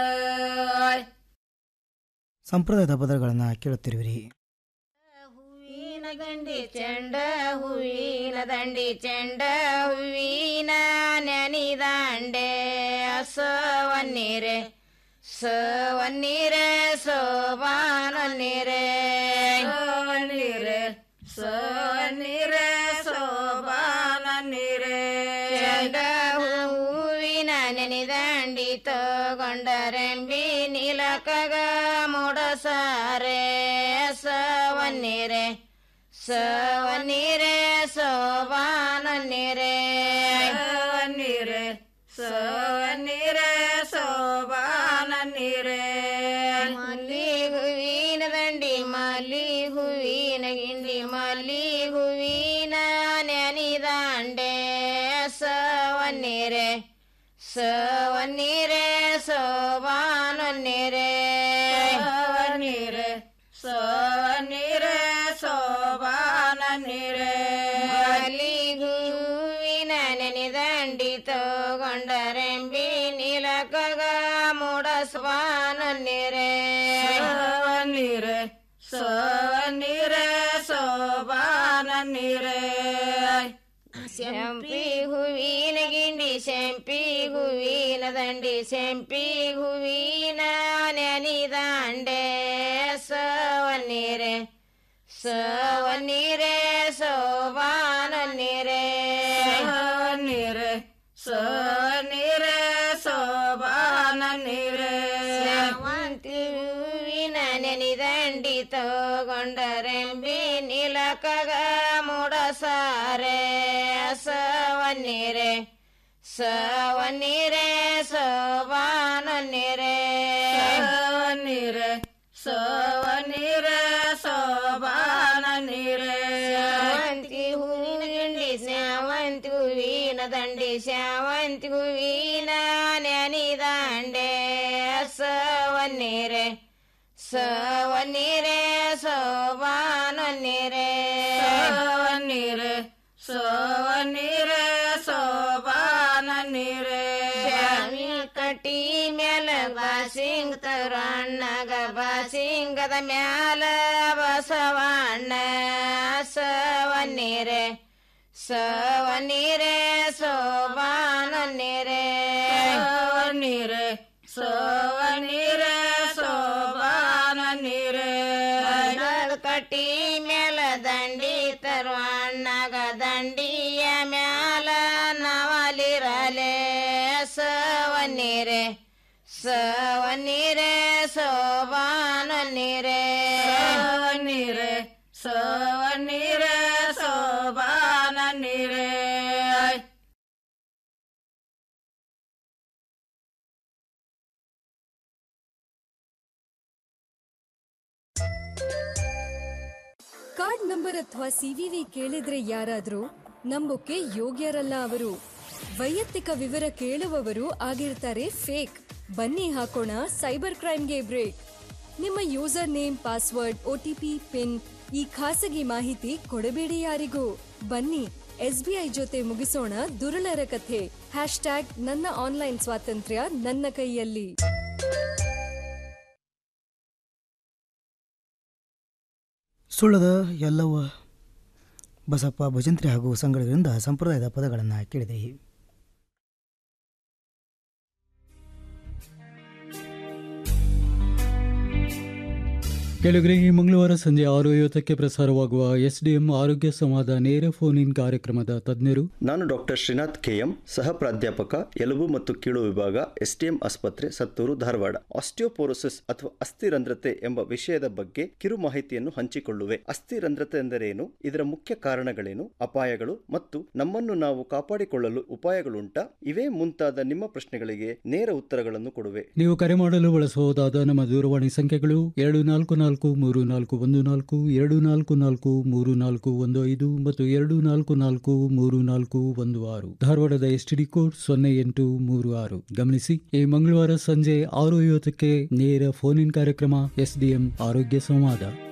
ಸಂಪ್ರದಾಯದ ಪದಗಳನ್ನು ಕೇಳುತ್ತಿರುವಿರಿ ಹೂವಿನ ದಂಡಿ ಚೆಂಡ ಹೂವಿನ ದಂಡಿ ಚೆಂಡ ಹೂವಿನ ನೆನಿದಾಂಡೆ ಸವನ್ನೀರೆ ಸವನ್ನೀರೆ ಸೋಬಾನನ್ನೀರೆ ಸವನ್ನೀರೆ ಸವನ್ನೀರೆ ಸೋಬಾನನ್ನೀರೆ ಚೆಂಡ ಹೂವಿನ ನೆನಿದಾಂಡಿ ತಗೊಂಡರೆಂಬಿ ನೀಲಕಗ ಮುಡಸಾರೆ ಸವನ್ನೀರೆ ಸವನ್ನೀರೆ ಸೋಬಾನನ್ನೀರೆ ಸವನ್ನೀರೆ ಸವನ್ನೀರೆ ಸೋಬಾನನ್ನೀರೆ ಮಲ್ಲಿ ಹೂವಿ ಮಲ್ಲಿ ಹೂವಿನ ಗಿಂಡಿ ಮಲ್ಲಿ ಹೂವಿನ ನೆನಿದಾಂಡೆ ಸವನ್ನೀರೆ ಸವನ್ನೀರೆ ಸೋಬಾನನ್ನೀರೆ ಸವನ್ನೀರೆ ಸವನ್ನೀರೆ ಸೋಬಾನನ್ನೀರೆ ಮಲ್ಲಿ ಹೂವಿನ ನೆನಿದಂಡಿ ತಗೊಂಡರೆಂಬಿ ನೀಲಕಗ ಮುಡಸ್ವಾನನ್ನೀರೆ ಸವನ್ನೀರೆ ಸವನ್ನೀರೆ ಸೋಬಾನನ್ನೀರೆ ಶಂಪಿ ಹೂವಿನ ಗಿಂಡಿ ಶಂಪಿ ಹೂವಿನ ದಂಡಿ ಶಂಪಿ ಹೂವಿನ ನೆನಿದಾಂಡೆ ಸವನ್ನೀರೆ ಸವನ್ನೀರೆ ಸೋಬಾನನ್ನೀರೆ ಸವನ್ನೀರೆ ಸವನ್ನೀರೆ ಸೋಬಾನನ್ನೀರೆ ಸೇವಂತಿ ಹೂವಿನ ನೆನಿದಂಡಿ ತಗೊಂಡರೆಂಬಿ ನೀಲಕಗ ಮುಡಸಾರೆ ಸವನ್ನೀರೆ ಸವನ್ನೀರೆ ಸೋಬಾನನ್ನೀರೆ ಸವನ್ನೀರೆ ಸವನ್ನೀರೆ ಸೋಬಾನನ್ನೀರೆ ಸೇವಂತಿ ಹೂವಿನ ಗಿಂಡಿ ಸೇವಂತಿ ಹೂವಿನ ದಂಡಿ ಸೇವಂತಿ ಹೂವಿನ ನೆನಿದಾಂಡೆ ಸವನ್ನೀರೆ ಸವನ್ನೀರೆ ಸೋಬಾನನ್ನೀರೆ ಸವನ್ನೀರೆ ಸವನ್ನೀರೆ ಸೋಬಾನನ್ನೀರೆ ಸ್ವಾಮಿ ಕಟಿ ಮ್ಯಾಲ ಬಾಸಿಂಗ್ ತರಣ್ಣಗ ಬಾಸಿಂಗದ ಮ್ಯಾಲ ಬಸವಣ್ಣ ಸವನ್ನೀರೆ ಸವನ್ನೀರೆ ಸೋಬಾನನ್ನೀರೆ ಸವನ್ನೀರೆ ಸವನ್ನೀರೆ ಸೋಬಾನನ್ನೀರೆ ಕಟ್ಟಿ ಮ್ಯಾಲ ದಂಡಿ ತರುವಣ್ಣಗ ದಂಡಿಯ ಮ್ಯಾಲ ನವಲಿರಲೆ ಸವನ್ನೀರೆ ಸವನ್ನೀರೆ ಸೋಬಾನನ್ನೀರೆ ಸವನ್ನೀರೆ ಸವನ್ನೀರೆ ಸೋಬಾನನ್ನೀರೆ ಕಾರ್ಡ್ ನಂಬರ್ ಅಥವಾ ಸಿವಿವಿ ಕೇಳಿದ್ರೆ ಯಾರಾದ್ರೂ ನಂಬೋಕೆ ಯೋಗ್ಯರಲ್ಲ ಅವರು ವೈಯಕ್ತಿಕ ವಿವರ ಕೇಳುವವರು ಆಗಿರ್ತಾರೆ ಫೇಕ್ ಬನ್ನಿ ಹಾಕೋಣ ಸೈಬರ್ ಕ್ರೈಮ್ಗೆ ಬ್ರೇಕ್ ನಿಮ್ಮ user name password OTP pin ಈ ಖಾಸಗಿ ಮಾಹಿತಿ ಕೊಡಬೇಡಿ ಯಾರಿಗೂ ಬನ್ನಿ ಎಸ್ಬಿಐ ಜೊತೆ ಮುಗಿಸೋಣ ದುರುಳರ ಕಥೆ ಹ್ಯಾಶ್ ಟ್ಯಾಗ್ ನನ್ನ ಆನ್ಲೈನ್ ಸ್ವಾತಂತ್ರ್ಯ ನನ್ನ ಕೈಯಲ್ಲಿ ಸುಳ್ಳದ ಎಲ್ಲವ ಬಸಪ್ಪ ಭಜಂತ್ರಿ ಹಾಗೂ ಸಂಘಗಳಿಂದ ಸಂಪ್ರದಾಯದ ಪದಗಳನ್ನು ಕೇಳಿದೆ ಕೆಳಗರೆ ಈ ಮಂಗಳವಾರ ಸಂಜೆ ಆರು ಐವತ್ತಕ್ಕೆ ಪ್ರಸಾರವಾಗುವ ಎಸ್ಡಿಎಂ ಆರೋಗ್ಯ ಸಂವಾದ ನೇರ ಫೋನ್ ಇನ್ ಕಾರ್ಯಕ್ರಮದ ತಜ್ಞರು ನಾನು ಡಾಕ್ಟರ್ ಶ್ರೀನಾಥ್ ಕೆಎಂ ಸಹ ಪ್ರಾಧ್ಯಾಪಕ ಎಲುಬು ಮತ್ತು ಕೀಳು ವಿಭಾಗ ಎಸ್ಟಿಎಂ ಆಸ್ಪತ್ರೆ ಸತ್ತೂರು ಧಾರವಾಡ ಆಸ್ಟಿಯೋಪೋರೋಸಿಸ್ ಅಥವಾ ಅಸ್ಥಿರಂಧ್ರತೆ ಎಂಬ ವಿಷಯದ ಬಗ್ಗೆ ಕಿರು ಮಾಹಿತಿಯನ್ನು ಹಂಚಿಕೊಳ್ಳುವೆ ಅಸ್ಥಿರಂಧ್ರತೆ ಎಂದರೇನು ಇದರ ಮುಖ್ಯ ಕಾರಣಗಳೇನು ಅಪಾಯಗಳು ಮತ್ತು ನಮ್ಮನ್ನು ನಾವು ಕಾಪಾಡಿಕೊಳ್ಳಲು ಉಪಾಯಗಳುಂಟಾ ಇವೇ ಮುಂತಾದ ನಿಮ್ಮ ಪ್ರಶ್ನೆಗಳಿಗೆ ನೇರ ಉತ್ತರಗಳನ್ನು ಕೊಡುವೆ ನೀವು ಕರೆ ಮಾಡಲು ಬಳಸಬಹುದಾದ ನಮ್ಮ ದೂರವಾಣಿ ಸಂಖ್ಯೆಗಳು ಎರಡು ನಾಲ್ಕು ನಾಲ್ಕು ಮೂರು ನಾಲ್ಕು ಒಂದು ನಾಲ್ಕು ಎರಡು ನಾಲ್ಕು ನಾಲ್ಕು ಮೂರು ನಾಲ್ಕು ಒಂದು ಐದು ಮತ್ತು ಎರಡು ನಾಲ್ಕು ನಾಲ್ಕು ಮೂರು ನಾಲ್ಕು ಒಂದು ಆರು ಧಾರವಾಡದ ಎಸ್ಟಿಡಿ ಕೋಡ್ ಸೊನ್ನೆ ಎಂಟು ಮೂರು ಆರು ಗಮನಿಸಿ ಈ ಮಂಗಳವಾರ ಸಂಜೆ ಆರು ಐವತ್ತಕ್ಕೆ ನೇರ ಫೋನ್ ಇನ್ ಕಾರ್ಯಕ್ರಮ ಎಸ್ಡಿಎಂ ಆರೋಗ್ಯ ಸಂವಾದ